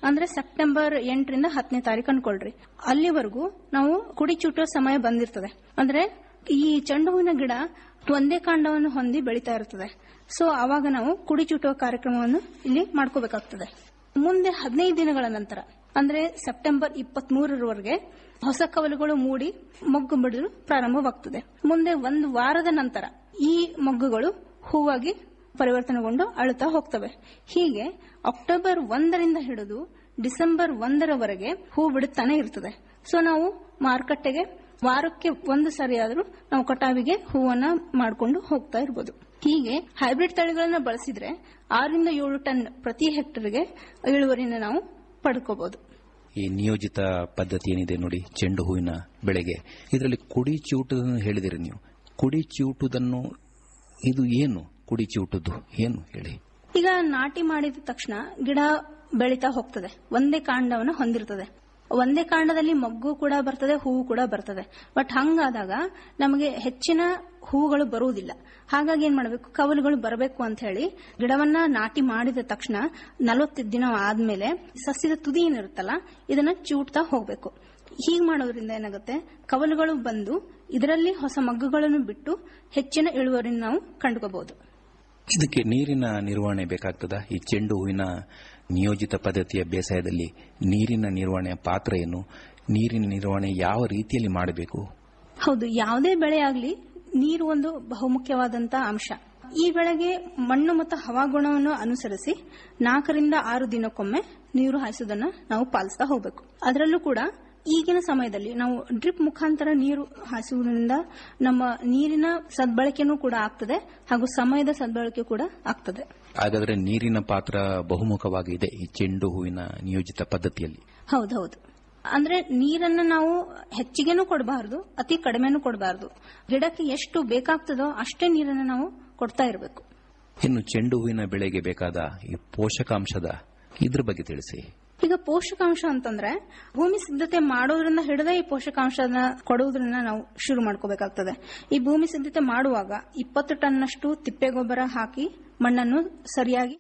ಅಂದ್ರೆ ಸೆಪ್ಟೆಂಬರ್ ಎಂಟರಿಂದ ಹತ್ತನೇ ತಾರೀಕು ಅನ್ಕೊಳ್ರಿ ಅಲ್ಲಿವರೆಗೂ ನಾವು ಕುಡಿ ಚೂಟೋ ಸಮಯ ಬಂದಿರ್ತದೆ ಅಂದ್ರೆ ಈ ಚೆಂಡು ಹೂವಿನ ಗಿಡ ಒಂದೇ ಕಾಂಡವನ್ನು ಹೊಂದಿ ಬೆಳೀತಾ ಇರ್ತದೆ ಸೊ ಅವಾಗ ನಾವು ಕುಡಿ ಚೂಟುವ ಕಾರ್ಯಕ್ರಮವನ್ನು ಇಲ್ಲಿ ಮಾಡ್ಕೋಬೇಕಾಗ್ತದೆ ಮುಂದೆ ಹದಿನೈದು ದಿನಗಳ ನಂತರ ಅಂದ್ರೆ ಸೆಪ್ಟೆಂಬರ್ ಇಪ್ಪತ್ತ್ ಮೂರರವರೆಗೆ ಹೊಸ ಕವಲುಗಳು ಮೂಡಿ ಮೊಗ್ಗು ಬಿಡಲು ಪ್ರಾರಂಭವಾಗ್ತದೆ ಮುಂದೆ ಒಂದು ವಾರದ ನಂತರ ಈ ಮೊಗ್ಗುಗಳು ಹೂವಾಗಿ ಪರಿವರ್ತನೆಗೊಂಡು ಅಳುತ್ತಾ ಹೋಗ್ತವೆ ಹೀಗೆ ಅಕ್ಟೋಬರ್ ಒಂದರಿಂದ ಹಿಡಿದು ಡಿಸೆಂಬರ್ ಒಂದರವರೆಗೆ ಹೂ ಬಿಡುತ್ತಾನೆ ಇರ್ತದೆ ಸೊ ನಾವು ಮಾರುಕಟ್ಟೆಗೆ ವಾರಕ್ಕೆ ಒಂದು ಸರಿಯಾದರೂ ನಾವು ಕಟಾವಿಗೆ ಹೂವನ್ನ ಮಾಡಿಕೊಂಡು ಹೋಗ್ತಾ ಇರ್ಬೋದು ಹೀಗೆ ಹೈಬ್ರಿಡ್ ತಳಿಗಳನ್ನ ಬಳಸಿದ್ರೆ ಆರರಿಂದ ಏಳು ಟನ್ ಪ್ರತಿ ಹೆಕ್ಟರ್ಗೆ ಇಳುವರಿನ ನಾವು ಪಡ್ಕೋಬಹುದು ಈ ನಿಯೋಜಿತ ಪದ್ಧತಿ ಏನಿದೆ ನೋಡಿ ಚೆಂಡು ಹೂವಿನ ಬೆಳೆಗೆ ಇದರಲ್ಲಿ ಕುಡಿ ಚಿವುಟುದನ್ನು ಹೇಳಿದಿರಿ ನೀವು ಕುಡಿ ಚಿವುಟುದನ್ನು ಇದು ಏನು ಕುಡಿ ಚಿವುಟುದು ಏನು ಹೇಳಿ ಈಗ ನಾಟಿ ಮಾಡಿದ ತಕ್ಷಣ ಗಿಡ ಬೆಳೀತಾ ಹೋಗ್ತದೆ ಒಂದೇ ಕಾಂಡವನ್ನು ಹೊಂದಿರ್ತದೆ ಒಂದೇ ಕಾಂಡದಲ್ಲಿ ಮೊಗ್ಗು ಕೂಡ ಬರ್ತದೆ ಹೂವು ಕೂಡ ಬರ್ತದೆ ಬಟ್ ಹಂಗಾದಾಗ ನಮಗೆ ಹೆಚ್ಚಿನ ಹೂಗಳು ಬರುವುದಿಲ್ಲ ಹಾಗಾಗಿ ಏನ್ ಮಾಡಬೇಕು ಕವಲುಗಳು ಬರಬೇಕು ಅಂತ ಹೇಳಿ ಗಿಡವನ್ನ ನಾಟಿ ಮಾಡಿದ ತಕ್ಷಣ ನಲವತ್ತು ದಿನ ಆದ್ಮೇಲೆ ಸಸ್ಯದ ತುದಿ ಏನಿರುತ್ತಲ್ಲ ಇದನ್ನ ಚೂಟ್ತಾ ಹೋಗ್ಬೇಕು ಹೀಗೆ ಮಾಡೋದ್ರಿಂದ ಏನಾಗುತ್ತೆ ಕವಲುಗಳು ಬಂದು ಇದರಲ್ಲಿ ಹೊಸ ಮಗ್ಗುಗಳನ್ನು ಬಿಟ್ಟು ಹೆಚ್ಚಿನ ಇಳುವರಿನ ನಾವು ಕಂಡುಕೋಬಹುದು ಇದಕ್ಕೆ ನೀರಿನ ನಿರ್ವಹಣೆ ಬೇಕಾಗ್ತದ ಈ ಚೆಂಡು ಹೂವಿನ ನಿಯೋಜಿತ ಪದ್ಧತಿಯ ಬೇಸಾಯದಲ್ಲಿ ನೀರಿನ ನಿರ್ವಹಣೆಯ ಪಾತ್ರ ಏನು ನೀರಿನ ನಿರ್ವಹಣೆ ಯಾವ ರೀತಿಯಲ್ಲಿ ಮಾಡಬೇಕು ಹೌದು ಯಾವುದೇ ಬೆಳೆ ಆಗಲಿ ನೀರು ಒಂದು ಬಹುಮುಖ್ಯವಾದಂತಹ ಅಂಶ ಈ ಬೆಳೆಗೆ ಮಣ್ಣು ಮತ್ತು ಹವಾಗುಣವನ್ನು ಅನುಸರಿಸಿ ನಾಲ್ಕರಿಂದ ಆರು ದಿನಕ್ಕೊಮ್ಮೆ ನೀರು ಹಾಯಿಸೋದನ್ನ ನಾವು ಪಾಲಿಸ್ತಾ ಹೋಗಬೇಕು ಅದರಲ್ಲೂ ಕೂಡ ಈಗಿನ ಸಮಯದಲ್ಲಿ ನಾವು ಡ್ರಿಪ್ ಮುಖಾಂತರ ನೀರು ಹಾಯಿಸುವುದರಿಂದ ನಮ್ಮ ನೀರಿನ ಸದ್ಬಳಕೆನೂ ಕೂಡ ಆಗ್ತದೆ ಹಾಗೂ ಸಮಯದ ಸದ್ಬಳಕೆ ಕೂಡ ಆಗ್ತದೆ ಹಾಗಾದರೆ ನೀರಿನ ಪಾತ್ರ ಬಹುಮುಖವಾಗಿದೆ ಈ ಚೆಂಡು ಹೂವಿನ ನಿಯೋಜಿತ ಪದ್ಧತಿಯಲ್ಲಿ ಹೌದೌದು ಅಂದ್ರೆ ನೀರನ್ನ ನಾವು ಹೆಚ್ಚಿಗೆನೂ ಕೊಡಬಾರದು ಅತಿ ಕಡಿಮೆನೂ ಕೊಡಬಾರದು ಗಿಡಕ್ಕೆ ಎಷ್ಟು ಬೇಕಾಗ್ತದೋ ಅಷ್ಟೇ ನೀರನ್ನು ನಾವು ಕೊಡ್ತಾ ಇರಬೇಕು ಇನ್ನು ಚೆಂಡು ಹೂವಿನ ಬೆಳೆಗೆ ಬೇಕಾದ ಈ ಪೋಷಕಾಂಶದ ಇದ್ರ ಬಗ್ಗೆ ತಿಳಿಸಿ ಈಗ ಪೋಷಕಾಂಶ ಅಂತಂದ್ರೆ ಭೂಮಿ ಸಿದ್ಧತೆ ಮಾಡೋದ್ರಿಂದ ಹಿಡಿದ ಈ ಪೋಷಕಾಂಶನ ಕೊಡುವುದನ್ನ ನಾವು ಶುರು ಮಾಡ್ಕೋಬೇಕಾಗ್ತದೆ ಈ ಭೂಮಿ ಸಿದ್ಧತೆ ಮಾಡುವಾಗ ಇಪ್ಪತ್ತು ಟನ್ನಷ್ಟು ತಿಪ್ಪೆ ಗೊಬ್ಬರ ಹಾಕಿ ಮಣ್ಣನ್ನು ಸರಿಯಾಗಿ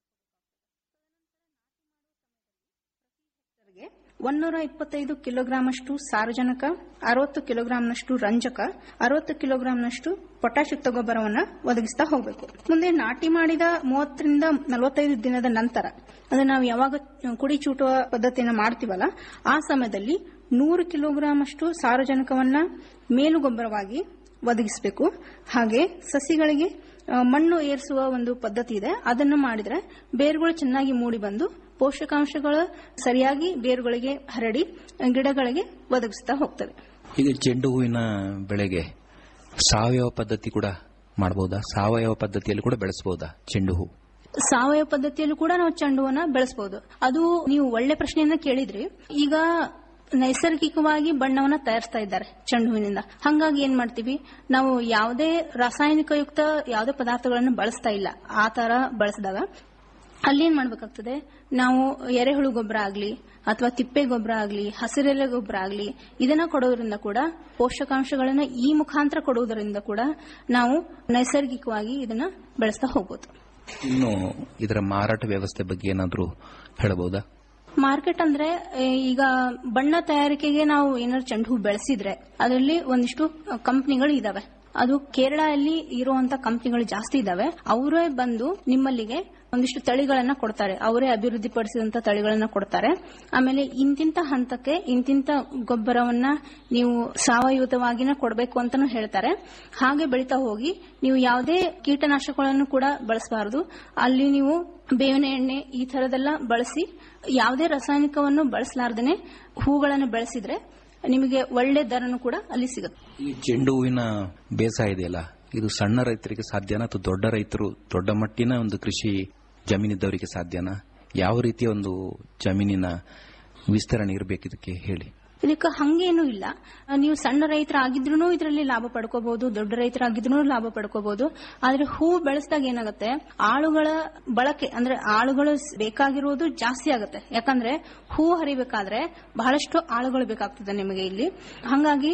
ಒನ್ನೂರ ಇಪ್ಪತ್ತೈದು ಕಿಲೋಗ್ರಾಂನಷ್ಟು ಸಾರಜನಕ ಅರವತ್ತು ಕಿಲೋಗ್ರಾಂನಷ್ಟು ರಂಜಕ ಅರವತ್ತು ಕಿಲೋಗ್ರಾಂನಷ್ಟು ಪೊಟ್ಯಾಶ್ ಯುಕ್ತ ಗೊಬ್ಬರವನ್ನು ಒದಗಿಸ್ತಾ ಹೋಗಬೇಕು ಮುಂದೆ ನಾಟಿ ಮಾಡಿದ ಮೂವತ್ತರಿಂದ ನಲವತ್ತೈದು ದಿನದ ನಂತರ ಅಂದ್ರೆ ನಾವು ಯಾವಾಗ ಕುಡಿ ಚೂಟುವ ಪದ್ಧತಿಯನ್ನು ಮಾಡ್ತೀವಲ್ಲ ಆ ಸಮಯದಲ್ಲಿ ನೂರು ಕಿಲೋಗ್ರಾಂ ಅಷ್ಟು ಸಾರಜನಕವನ್ನ ಮೇಲು ಗೊಬ್ಬರವಾಗಿ ಒದಗಿಸಬೇಕು ಹಾಗೆ ಸಸಿಗಳಿಗೆ ಆ, ಮಣ್ಣು ಏರಿಸುವ ಒಂದು ಪದ್ಧತಿ ಇದೆ ಅದನ್ನು ಮಾಡಿದ್ರೆ ಬೇರುಗಳು ಚೆನ್ನಾಗಿ ಮೂಡಿ ಬಂದು ಪೋಷಕಾಂಶಗಳು ಸರಿಯಾಗಿ ಬೇರುಗಳಿಗೆ ಹರಡಿ ಗಿಡಗಳಿಗೆ ಒದಗಿಸ್ತಾ ಹೋಗ್ತವೆ ಈಗ ಚೆಂಡು ಹೂವಿನ ಬೆಳೆಗೆ ಸಾವಯವ ಪದ್ಧತಿ ಕೂಡ ಮಾಡಬಹುದಾ ಸಾವಯವ ಪದ್ಧತಿಯಲ್ಲಿ ಕೂಡ ಬೆಳೆಸಬಹುದಾ ಚೆಂಡು ಹೂ ಸಾವಯವ ಪದ್ಧತಿಯಲ್ಲೂ ಕೂಡ ನಾವು ಚೆಂಡುವನ್ನ ಬೆಳೆಸಬಹುದು ಅದು ನೀವು ಒಳ್ಳೆ ಪ್ರಶ್ನೆಯನ್ನ ಕೇಳಿದ್ರಿ ಈಗ ನೈಸರ್ಗಿಕವಾಗಿ ಬಣ್ಣವನ್ನ ತಯಾರಿಸ್ತಾ ಇದ್ದಾರೆ ಚೆಂಡು ಹೂವಿನಿಂದ ಹಂಗಾಗಿ ಏನ್ ಮಾಡ್ತೀವಿ ನಾವು ಯಾವುದೇ ರಾಸಾಯನಿಕಯುಕ್ತ ಯಾವುದೇ ಪದಾರ್ಥಗಳನ್ನು ಬಳಸ್ತಾ ಇಲ್ಲ ಆ ತರ ಬಳಸಿದಾಗ ಅಲ್ಲಿ ಏನ್ ಮಾಡ್ಬೇಕಾಗ್ತದೆ ನಾವು ಎರೆಹುಳು ಗೊಬ್ಬರ ಆಗ್ಲಿ ಅಥವಾ ತಿಪ್ಪೆ ಗೊಬ್ಬರ ಆಗ್ಲಿ ಹಸಿರೆಲೆ ಗೊಬ್ಬರ ಆಗ್ಲಿ ಇದನ್ನ ಕೊಡೋದ್ರಿಂದ ಕೂಡ ಪೋಷಕಾಂಶಗಳನ್ನ ಈ ಮುಖಾಂತರ ಕೊಡುವುದರಿಂದ ಕೂಡ ನಾವು ನೈಸರ್ಗಿಕವಾಗಿ ಇದನ್ನ ಬೆಳೆಸ್ತಾ ಹೋಗ್ಬೋದು ಇನ್ನು ಇದರ ಮಾರಾಟ ವ್ಯವಸ್ಥೆ ಬಗ್ಗೆ ಏನಾದರೂ ಹೇಳಬಹುದಾ ಮಾರ್ಕೆಟ್ ಅಂದ್ರೆ ಏ, ಈಗ ಬಣ್ಣ ತಯಾರಿಕೆಗೆ ನಾವು ಏನಾದ್ರು ಚೆಂಡು ಹೂ ಬೆಳೆಸಿದ್ರೆ ಅದರಲ್ಲಿ ಒಂದಿಷ್ಟು ಕಂಪನಿಗಳು ಇದಾವೆ ಅದು ಕೇರಳದಲ್ಲಿ ಇರುವಂತ ಕಂಪನಿಗಳು ಜಾಸ್ತಿ ಇದಾವೆ ಅವರೇ ಬಂದು ನಿಮ್ಮಲ್ಲಿಗೆ ಒಂದಿಷ್ಟು ತಳಿಗಳನ್ನ ಕೊಡ್ತಾರೆ ಅವರೇ ಅಭಿವೃದ್ಧಿಪಡಿಸಿದಂತ ತಳಿಗಳನ್ನ ಕೊಡ್ತಾರೆ ಆಮೇಲೆ ಇಂತಿಂತ ಹಂತಕ್ಕೆ ಇಂತಿಂತ ಗೊಬ್ಬರವನ್ನ ನೀವು ಸಾವಯುತವಾಗಿನ ಕೊಡಬೇಕು ಅಂತಾನು ಹೇಳ್ತಾರೆ ಹಾಗೆ ಬೆಳಿತಾ ಹೋಗಿ ನೀವು ಯಾವುದೇ ಕೀಟನಾಶಕಗಳನ್ನು ಕೂಡ ಬಳಸಬಾರದು ಅಲ್ಲಿ ನೀವು ಬೇವಿನ ಎಣ್ಣೆ ಈ ತರದೆಲ್ಲ ಬಳಸಿ ಯಾವುದೇ ರಾಸಾಯನಿಕವನ್ನು ಬಳಸಲಾರ್ದೇನೆ ಹೂಗಳನ್ನು ಬೆಳೆಸಿದ್ರೆ ನಿಮಗೆ ಒಳ್ಳೆ ದರನು ಕೂಡ ಅಲ್ಲಿ ಸಿಗುತ್ತೆ ಈ ಚೆಂಡು ಹೂವಿನ ಬೇಸಾಯ ಇದೆಯಲ್ಲ ಇದು ಸಣ್ಣ ರೈತರಿಗೆ ಸಾಧ್ಯನಾ ಅಥವಾ ದೊಡ್ಡ ರೈತರು ದೊಡ್ಡ ಮಟ್ಟಿನ ಒಂದು ಕೃಷಿ ಜಮೀನಿದ್ದವರಿಗೆ ಸಾಧ್ಯನಾ ಯಾವ ರೀತಿಯ ಒಂದು ಜಮೀನಿನ ವಿಸ್ತರಣೆ ಇರಬೇಕು ಇದಕ್ಕೆ ಹೇಳಿ ಇದಕ್ಕೆ ಹಂಗೇನೂ ಇಲ್ಲ ನೀವು ಸಣ್ಣ ರೈತರಾಗಿದ್ರು ಇದರಲ್ಲಿ ಲಾಭ ಪಡ್ಕೋಬಹುದು ದೊಡ್ಡ ರೈತರಾಗಿದ್ರು ಲಾಭ ಪಡ್ಕೋಬಹುದು ಆದ್ರೆ ಹೂ ಬೆಳೆಸಿದಾಗ ಏನಾಗುತ್ತೆ ಆಳುಗಳ ಬಳಕೆ ಅಂದ್ರೆ ಆಳುಗಳು ಸ್- ಬೇಕಾಗಿರುವುದು ಜಾಸ್ತಿ ಆಗುತ್ತೆ ಯಾಕಂದ್ರೆ ಹೂ ಹರಿಬೇಕಾದ್ರೆ ಬಹಳಷ್ಟು ಆಳುಗಳು ಬೇಕಾಗ್ತದೆ ನಿಮಗೆ ಇಲ್ಲಿ ಹಂಗಾಗಿ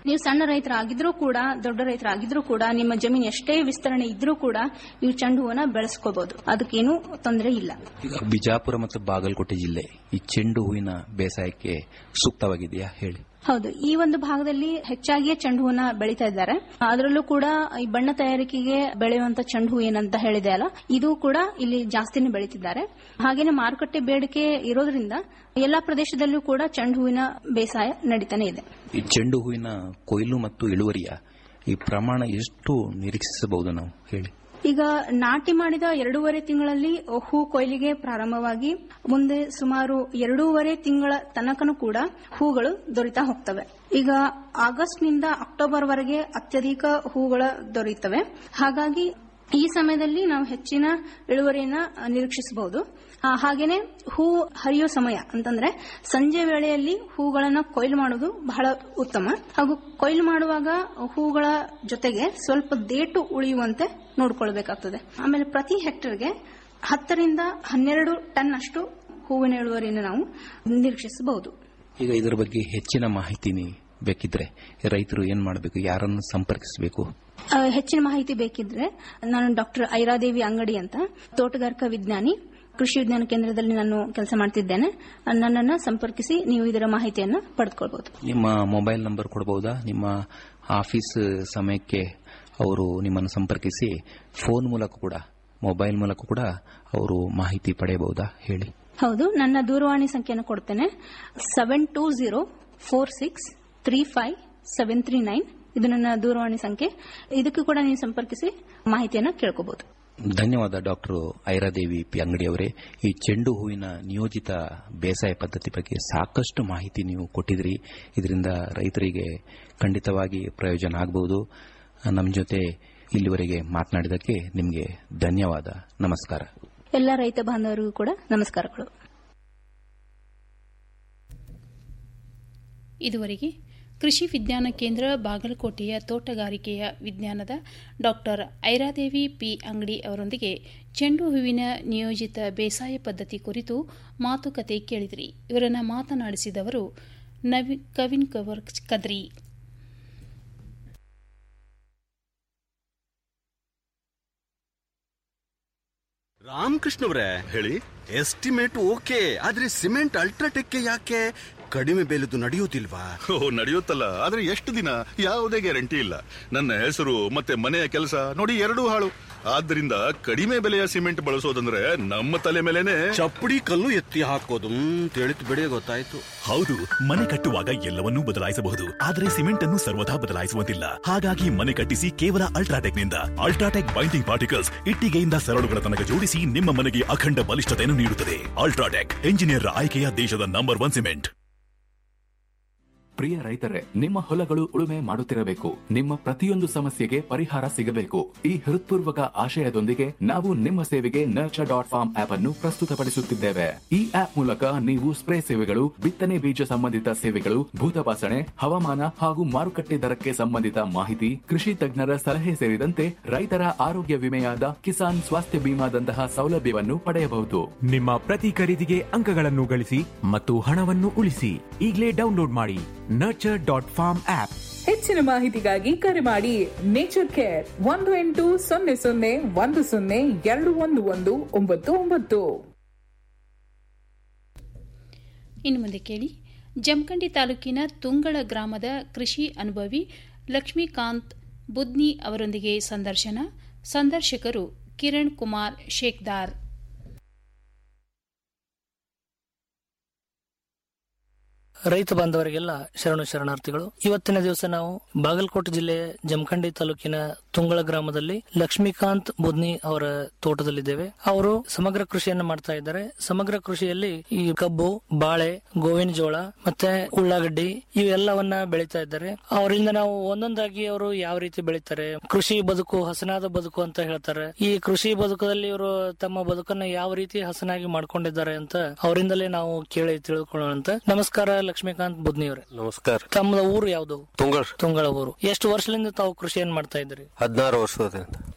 ನೀವು ಸಣ್ಣ ರೈತರಾಗಿದ್ರೂ ಕೂಡ ದೊಡ್ಡ ರೈತರಾಗಿದ್ರೂ ಕೂಡ ನಿಮ್ಮ ಜಮೀನು ಎಷ್ಟೇ ವಿಸ್ತರಣೆ ಇದ್ರೂ ಕೂಡ ಈ ಚೆಂಡು ಹೂವನ್ನ ಬೆಳೆಸ್ಕೋಬಹುದು ಅದಕ್ಕೇನು ತೊಂದರೆ ಇಲ್ಲ ಈಗ ಬಿಜಾಪುರ ಮತ್ತು ಬಾಗಲಕೋಟೆ ಜಿಲ್ಲೆ ಈ ಚೆಂಡು ಹೂವಿನ ಬೇಸಾಯಕ್ಕೆ ಸೂಕ್ತವಾಗಿದೆಯಾ ಹೇಳಿ ಹೌದು ಈ ಒಂದು ಭಾಗದಲ್ಲಿ ಹೆಚ್ಚಾಗಿಯೇ ಚೆಂಡು ಹೂವನ್ನ ಬೆಳೀತಾ ಇದ್ದಾರೆ ಅದರಲ್ಲೂ ಕೂಡ ಈ ಬಣ್ಣ ತಯಾರಿಕೆಗೆ ಬೆಳೆಯುವಂತ ಚೆಂಡು ಹೂ ಏನಂತ ಹೇಳಿದೆ ಅಲ್ಲ ಇದು ಕೂಡ ಇಲ್ಲಿ ಜಾಸ್ತಿನೇ ಬೆಳೀತಿದ್ದಾರೆ ಹಾಗೇನೆ ಮಾರುಕಟ್ಟೆ ಬೇಡಿಕೆ ಇರೋದ್ರಿಂದ ಎಲ್ಲಾ ಪ್ರದೇಶದಲ್ಲೂ ಕೂಡ ಚೆಂಡು ಹೂವಿನ ಬೇಸಾಯ ನಡೀತಾನೆ ಇದೆ ಈ ಚೆಂಡು ಹೂವಿನ ಕೊಯ್ಲು ಮತ್ತು ಇಳುವರಿಯ ಈ ಪ್ರಮಾಣ ಎಷ್ಟು ನಿರೀಕ್ಷಿಸಬಹುದು ನಾವು ಹೇಳಿ ಈಗ ನಾಟಿ ಮಾಡಿದ ಎರಡೂವರೆ ತಿಂಗಳಲ್ಲಿ ಹೂ ಕೊಯ್ಲಿಗೆ ಪ್ರಾರಂಭವಾಗಿ ಮುಂದೆ ಸುಮಾರು ಎರಡೂವರೆ ತಿಂಗಳ ತನಕನೂ ಕೂಡ ಹೂಗಳು ದೊರೀತಾ ಹೋಗ್ತವೆ ಈಗ ಆಗಸ್ಟ್ನಿಂದ ಅಕ್ಟೋಬರ್ ವರೆಗೆ ಅತ್ಯಧಿಕ ಹೂಗಳ ದೊರೆಯುತ್ತವೆ ಹಾಗಾಗಿ ಈ ಸಮಯದಲ್ಲಿ ನಾವು ಹೆಚ್ಚಿನ ಇಳುವರಿಯನ್ನ ನಿರೀಕ್ಷಿಸಬಹುದು ಆ, ಹಾಗೇನೆ ಹೂ ಹರಿಯೋ ಸಮಯ ಅಂತಂದ್ರೆ ಸಂಜೆ ವೇಳೆಯಲ್ಲಿ ಹೂಗಳನ್ನ ಕೊಯ್ಲು ಮಾಡುವುದು ಬಹಳ ಉತ್ತಮ ಹಾಗೂ ಕೊಯ್ಲು ಮಾಡುವಾಗ ಹೂಗಳ ಜೊತೆಗೆ ಸ್ವಲ್ಪ ದೇಟು ಉಳಿಯುವಂತೆ ನೋಡ್ಕೊಳ್ಬೇಕಾಗ್ತದೆ ಆಮೇಲೆ ಪ್ರತಿ ಹೆಕ್ಟರ್ಗೆ ಹತ್ತರಿಂದ ಹನ್ನೆರಡು ಟನ್ ಅಷ್ಟು ಹೂವಿನ ಇಳುವರಿಯನ್ನು ನಾವು ನಿರೀಕ್ಷಿಸಬಹುದು ಈಗ ಇದರ ಬಗ್ಗೆ ಹೆಚ್ಚಿನ ಮಾಹಿತಿ ನೀ- ಬೇಕಿದ್ರೆ ರೈತರು ಏನ್ ಮಾಡಬೇಕು ಯಾರನ್ನು ಸಂಪರ್ಕಿಸಬೇಕು ಆ, ಹೆಚ್ಚಿನ ಮಾಹಿತಿ ಬೇಕಿದ್ರೆ ನಾನು ಡಾಕ್ಟರ್ ಐರಾದೇವಿ ಅಂಗಡಿ ಅಂತ ತೋಟಗಾರಿಕಾ ವಿಜ್ಞಾನಿ ಕೃಷಿ ವಿಜ್ಞಾನ ಕೇಂದ್ರದಲ್ಲಿ ನಾನು ಕೆಲಸ ಮಾಡ್ತಿದ್ದೇನೆ ನನ್ನನ್ನು ಸಂಪರ್ಕಿಸಿ ನೀವು ಇದರ ಮಾಹಿತಿಯನ್ನು ಪಡೆದುಕೊಳ್ಬಹುದು ನಿಮ್ಮ ಮೊಬೈಲ್ ನಂಬರ್ ಕೊಡಬಹುದಾ ನಿಮ್ಮ ಆಫೀಸ್ ಸಮಯಕ್ಕೆ ಅವರು ನಿಮ್ಮನ್ನು ಸಂಪರ್ಕಿಸಿ ಫೋನ್ ಮೂಲಕ ಕೂಡ ಮೊಬೈಲ್ ಮೂಲಕ ಕೂಡ ಅವರು ಮಾಹಿತಿ ಪಡೆಯಬಹುದಾ ಹೇಳಿ ಹೌದು ನನ್ನ ದೂರವಾಣಿ ಸಂಖ್ಯೆಯನ್ನು ಕೊಡ್ತೇನೆ seven two zero four six three five seven three nine ಇದು ನನ್ನ ದೂರವಾಣಿ ಸಂಖ್ಯೆ ಇದಕ್ಕೂ ಕೂಡ ನೀವು ಸಂಪರ್ಕಿಸಿ ಮಾಹಿತಿಯನ್ನು ಕೇಳ್ಕೋಬಹುದು ಧನ್ಯವಾದ ಡಾಕ್ಟರ್ ಐರಾದೇವಿ ಪಿ ಅಂಗಡಿಯವರೇ ಈ ಚೆಂಡು ಹೂವಿನ ನಿಯೋಜಿತ ಬೇಸಾಯ ಪದ್ಧತಿ ಬಗ್ಗೆ ಸಾಕಷ್ಟು ಮಾಹಿತಿ ನೀವು ಕೊಟ್ಟಿದ್ರಿ ಇದರಿಂದ ರೈತರಿಗೆ ಖಂಡಿತವಾಗಿ ಪ್ರಯೋಜನ ಆಗಬಹುದು ನಮ್ಮ ಜೊತೆ ಇಲ್ಲಿವರೆಗೆ ಮಾತನಾಡಿದಕ್ಕೆ ನಿಮಗೆ ಧನ್ಯವಾದ ನಮಸ್ಕಾರ ಎಲ್ಲ ರೈತ ಬಾಂಧವರಿಗೂ ಕೂಡ ನಮಸ್ಕಾರಗಳು ಇದುವರೆಗೆ ಕೃಷಿ ವಿಜ್ಞಾನ ಕೇಂದ್ರ ಬಾಗಲಕೋಟೆಯ ತೋಟಗಾರಿಕೆಯ ವಿಜ್ಞಾನದ ಡಾಕ್ಟರ್ ಐರಾದೇವಿ ಪಿ ಅಂಗಡಿ ಅವರೊಂದಿಗೆ ಚೆಂಡು ಹೂವಿನ ನಿಯೋಜಿತ ಬೇಸಾಯ ಪದ್ಧತಿ ಕುರಿತು ಮಾತುಕತೆ ಕೇಳಿದ್ರಿ ಇವರನ್ನ ಮಾತನಾಡಿಸಿದವರು ನವಿ ಕವಿನ್ ಕವರ್ ಕದ್ರಿ ರಾಮಕೃಷ್ಣವ್ರೆ ಹೇಳಿ ಎಸ್ಟಿಮೇಟ್ ಓಕೆ ಆದ್ರೆ ಸಿಮೆಂಟ್ ಅಲ್ಟ್ರಾಟೆಕ್ ಯಾಕೆ ಕಡಿಮೆ ಬೆಲೆದು ನಡೆಯುವುದಿಲ್ವಾ ಓ ನಡೆಯುತ್ತಲ್ಲ ಆದ್ರೆ ಎಷ್ಟು ದಿನ ಯಾವುದೇ ಗ್ಯಾರಂಟಿ ಇಲ್ಲ ನನ್ನ ಹೆಸರು ಮತ್ತೆ ಮನೆಯ ಕೆಲಸ ನೋಡಿ ಎರಡೂ ಹಾಳು ಆದ್ದರಿಂದ ಕಡಿಮೆ ಬೆಲೆಯ ಸಿಮೆಂಟ್ ಬಳಸೋದಂದ್ರೆ ನಮ್ಮ ತಲೆ ಮೇಲೆನೆ ಚಪ್ಪಡಿ ಕಲ್ಲು ಎತ್ತಿ ಹಾಕೋದು ತಿಳಿತು ಬಿಡಿ ಗೊತ್ತಾಯ್ತು ಹೌದು ಮನೆ ಕಟ್ಟುವಾಗ ಎಲ್ಲವನ್ನೂ ಬದಲಾಯಿಸಬಹುದು ಆದರೆ ಸಿಮೆಂಟ್ ಅನ್ನು ಸರ್ವದಾ ಬದಲಾಯಿಸುವಂತಿಲ್ಲ ಹಾಗಾಗಿ ಮನೆ ಕಟ್ಟಿಸಿ ಕೇವಲ ಅಲ್ಟ್ರಾಟೆಕ್ ನಿಂದ ಅಲ್ಟ್ರಾಟೆಕ್ ಬೈಂಡಿಂಗ್ ಪಾರ್ಟಿಕಲ್ಸ್ ಇಟ್ಟಿಗೆಯಿಂದ ಸರಳುಗಳ ತನಕ ಜೋಡಿಸಿ ನಿಮ್ಮ ಮನೆಗೆ ಅಖಂಡ ಬಲಿಷ್ಠತೆಯನ್ನು ನೀಡುತ್ತದೆ ಅಲ್ಟ್ರಾಟೆಕ್ ಎಂಜಿನಿಯರ್ ಆಯ್ಕೆಯ ದೇಶದ ನಂಬರ್ ಒನ್ ಸಿಮೆಂಟ್ ಪ್ರಿಯ ರೈತರೇ ನಿಮ್ಮ ಹೊಲಗಳು ಉಳುಮೆ ಮಾಡುತ್ತಿರಬೇಕು ನಿಮ್ಮ ಪ್ರತಿಯೊಂದು ಸಮಸ್ಯೆಗೆ ಪರಿಹಾರ ಸಿಗಬೇಕು ಈ ಹೃತ್ಪೂರ್ವಕ ಆಶಯದೊಂದಿಗೆ ನಾವು ನಿಮ್ಮ ಸೇವೆಗೆ ನರ್ಚರ್ ಡಾಟ್ ಫಾರ್ಮ್ ಆಪ್ ಅನ್ನು ಪ್ರಸ್ತುತಪಡಿಸುತ್ತಿದ್ದೇವೆ ಈ ಆಪ್ ಮೂಲಕ ನೀವು ಸ್ಪ್ರೇ ಸೇವೆಗಳು ಬಿತ್ತನೆ ಬೀಜ ಸಂಬಂಧಿತ ಸೇವೆಗಳು ಭೂತಪಾಸಣೆ ಹವಾಮಾನ ಹಾಗೂ ಮಾರುಕಟ್ಟೆ ದರಕ್ಕೆ ಸಂಬಂಧಿತ ಮಾಹಿತಿ ಕೃಷಿ ತಜ್ಞರ ಸಲಹೆ ಸೇರಿದಂತೆ ರೈತರ ಆರೋಗ್ಯ ವಿಮೆಯಾದ ಕಿಸಾನ್ ಸ್ವಾಸ್ಥ್ಯ ಬಿಮಾದಂತಹ ಸೌಲಭ್ಯವನ್ನು ಪಡೆಯಬಹುದು ನಿಮ್ಮ ಪ್ರತಿ ಖರೀದಿಗೆ ಅಂಕಗಳನ್ನು ಗಳಿಸಿ ಮತ್ತು ಹಣವನ್ನು ಉಳಿಸಿ ಈಗಲೇ ಡೌನ್ಲೋಡ್ ಮಾಡಿ ನರ್ಚರ್ ಡಾಟ್ ಫಾರ್ಮ್ ಆಪ್ ಹೆಚ್ಚಿನ ಮಾಹಿತಿಗಾಗಿ ಕರೆ ಮಾಡಿ ನೇಚರ್ ಕೇರ್ ಒಂದು ಎಂಟು ಸೊನ್ನೆ ಸೊನ್ನೆ ಒಂದು ಸೊನ್ನೆ ಎರಡು ಒಂದು ಒಂದು ಒಂಬತ್ತು ಒಂಬತ್ತು ಇನ್ನು ಮುಂದೆ ಕೇಳಿ ಜಮಖಂಡಿ ತಾಲೂಕಿನ ತುಂಗಳ ಗ್ರಾಮದ ಕೃಷಿ ಅನುಭವಿ ಲಕ್ಷ್ಮೀಕಾಂತ್ ಬುದ್ನಿ ಅವರೊಂದಿಗೆ ಸಂದರ್ಶನ ಸಂದರ್ಶಕರು ಕಿರಣ್ ಕುಮಾರ್ ಶೇಕ್ದಾರ್ ರೈತ ಬಾಂಧವರಿಗೆಲ್ಲ ಶರಣು ಶರಣಾರ್ಥಿಗಳು ಇವತ್ತಿನ ದಿವಸ ನಾವು ಬಾಗಲಕೋಟೆ ಜಿಲ್ಲೆಯ ಜಮಖಂಡಿ ತಾಲೂಕಿನ ತುಂಗಳ ಗ್ರಾಮದಲ್ಲಿ ಲಕ್ಷ್ಮೀಕಾಂತ್ ಬುದ್ನಿ ಅವರ ತೋಟದಲ್ಲಿದ್ದೇವೆ ಅವರು ಸಮಗ್ರ ಕೃಷಿಯನ್ನು ಮಾಡ್ತಾ ಇದ್ದಾರೆ ಸಮಗ್ರ ಕೃಷಿಯಲ್ಲಿ ಈ ಕಬ್ಬು ಬಾಳೆ ಗೋವಿನ ಜೋಳ ಮತ್ತೆ ಉಳ್ಳಾಗಡ್ಡಿ ಇವೆಲ್ಲವನ್ನ ಬೆಳೀತಾ ಇದ್ದಾರೆ ಅವರಿಂದ ನಾವು ಒಂದೊಂದಾಗಿ ಅವರು ಯಾವ ರೀತಿ ಬೆಳೀತಾರೆ ಕೃಷಿ ಬದುಕು ಹಸನಾದ ಬದುಕು ಅಂತ ಹೇಳ್ತಾರೆ ಈ ಕೃಷಿ ಬದುಕದಲ್ಲಿ ಇವರು ತಮ್ಮ ಬದುಕನ್ನು ಯಾವ ರೀತಿ ಹಸನಾಗಿ ಮಾಡ್ಕೊಂಡಿದ್ದಾರೆ ಅಂತ ಅವರಿಂದಲೇ ನಾವು ಕೇಳಿ ತಿಳಿದುಕೊಳ್ಳೋಣ ಅಂತ ನಮಸ್ಕಾರ ಲಕ್ಷ್ಮೀಕಾಂತ್ ಬುದ್ನಿ ಅವರೇ ನಮಸ್ಕಾರ ತಮ್ಮದ ಊರು ಯಾವುದು ತುಂಗಳ ತುಂಗಳ ಊರು ಎಷ್ಟು ವರ್ಷದಿಂದ ತಾವು ಕೃಷಿಯನ್ನು ಮಾಡ್ತಾ ಇದ್ದೀರಿ ಹದಿನಾರು ವರ್ಷದಿಂದ